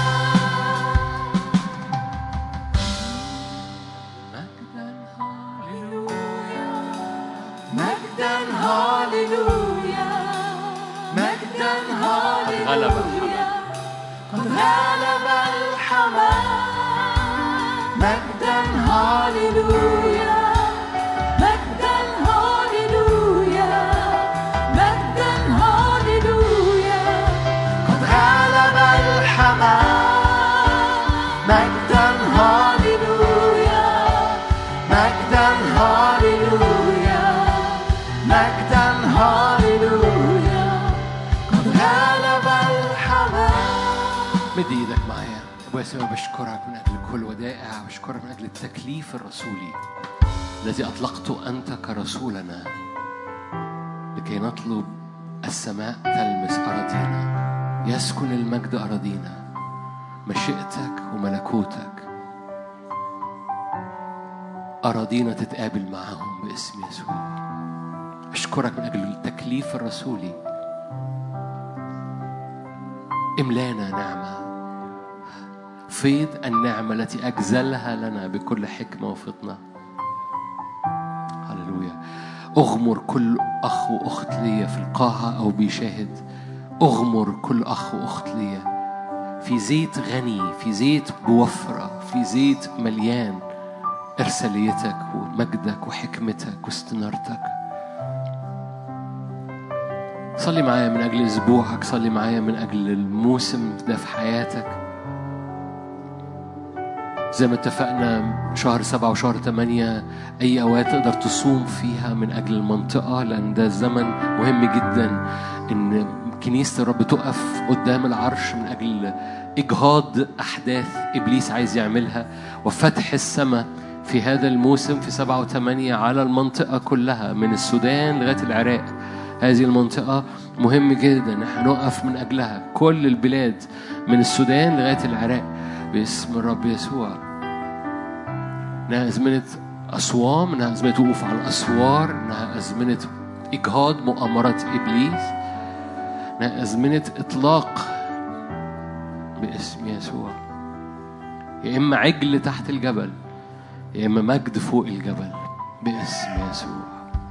Speaker 1: مجدا
Speaker 2: مجدا هاليلويا مجدا
Speaker 1: غلب
Speaker 2: هاليلويا قد غلب الحمام مجدا هاليلويا
Speaker 3: مجدا هاليلويا مجدا هاليلويا
Speaker 2: قد غلب الحمام مجدا هاليلويا مجدا هاليلويا مجدا هاليلويا قد غلب الحمام
Speaker 1: مد ايدك معايا ابويا سما بشكرك من اجل كل ودائع بشكرك من اجل التكليف الرسولي الذي اطلقته انت كرسولنا لكي نطلب السماء تلمس اراضينا يسكن المجد اراضينا مشيئتك وملكوتك اراضينا تتقابل معهم باسم يسوع اشكرك من اجل التكليف الرسولي املانا نعمة فيض النعمة التي أجزلها لنا بكل حكمة وفطنة هللويا أغمر كل أخ وأخت ليا في القاعة أو بيشاهد أغمر كل أخ وأخت ليا في زيت غني في زيت بوفرة في زيت مليان إرساليتك ومجدك وحكمتك واستنارتك صلي معايا من أجل أسبوعك صلي معايا من أجل الموسم ده في حياتك زي ما اتفقنا شهر سبعة وشهر ثمانية أي أوقات تقدر تصوم فيها من أجل المنطقة لأن ده زمن مهم جدا إن كنيسة الرب تقف قدام العرش من أجل إجهاض أحداث إبليس عايز يعملها وفتح السماء في هذا الموسم في سبعة وثمانية على المنطقة كلها من السودان لغاية العراق هذه المنطقة مهم جدا ان احنا نقف من أجلها كل البلاد من السودان لغاية العراق باسم الرب يسوع إنها أزمنة أصوام إنها أزمنة وقوف على الأسوار إنها أزمنة إجهاض مؤامرات إبليس إنها أزمنة إطلاق باسم يسوع يا إما عجل تحت الجبل يا إما مجد فوق الجبل باسم يسوع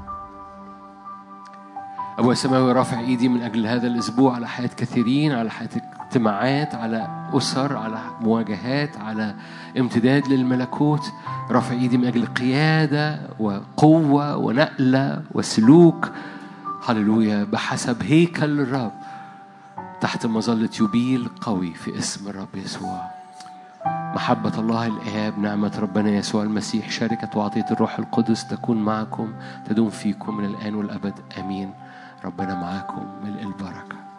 Speaker 1: أبويا السماوي رافع إيدي من أجل هذا الأسبوع على حياة كثيرين على حياة اجتماعات على أسر على مواجهات على امتداد للملكوت رافع إيدي من أجل قيادة وقوة ونقلة وسلوك هللويا بحسب هيكل الرب تحت مظلة يبيل قوي في اسم الرب يسوع محبة الله الآب نعمة ربنا يسوع المسيح شركة وعطية الروح القدس تكون معكم تدوم فيكم من الآن والأبد آمين ربنا معاكم ملء البركة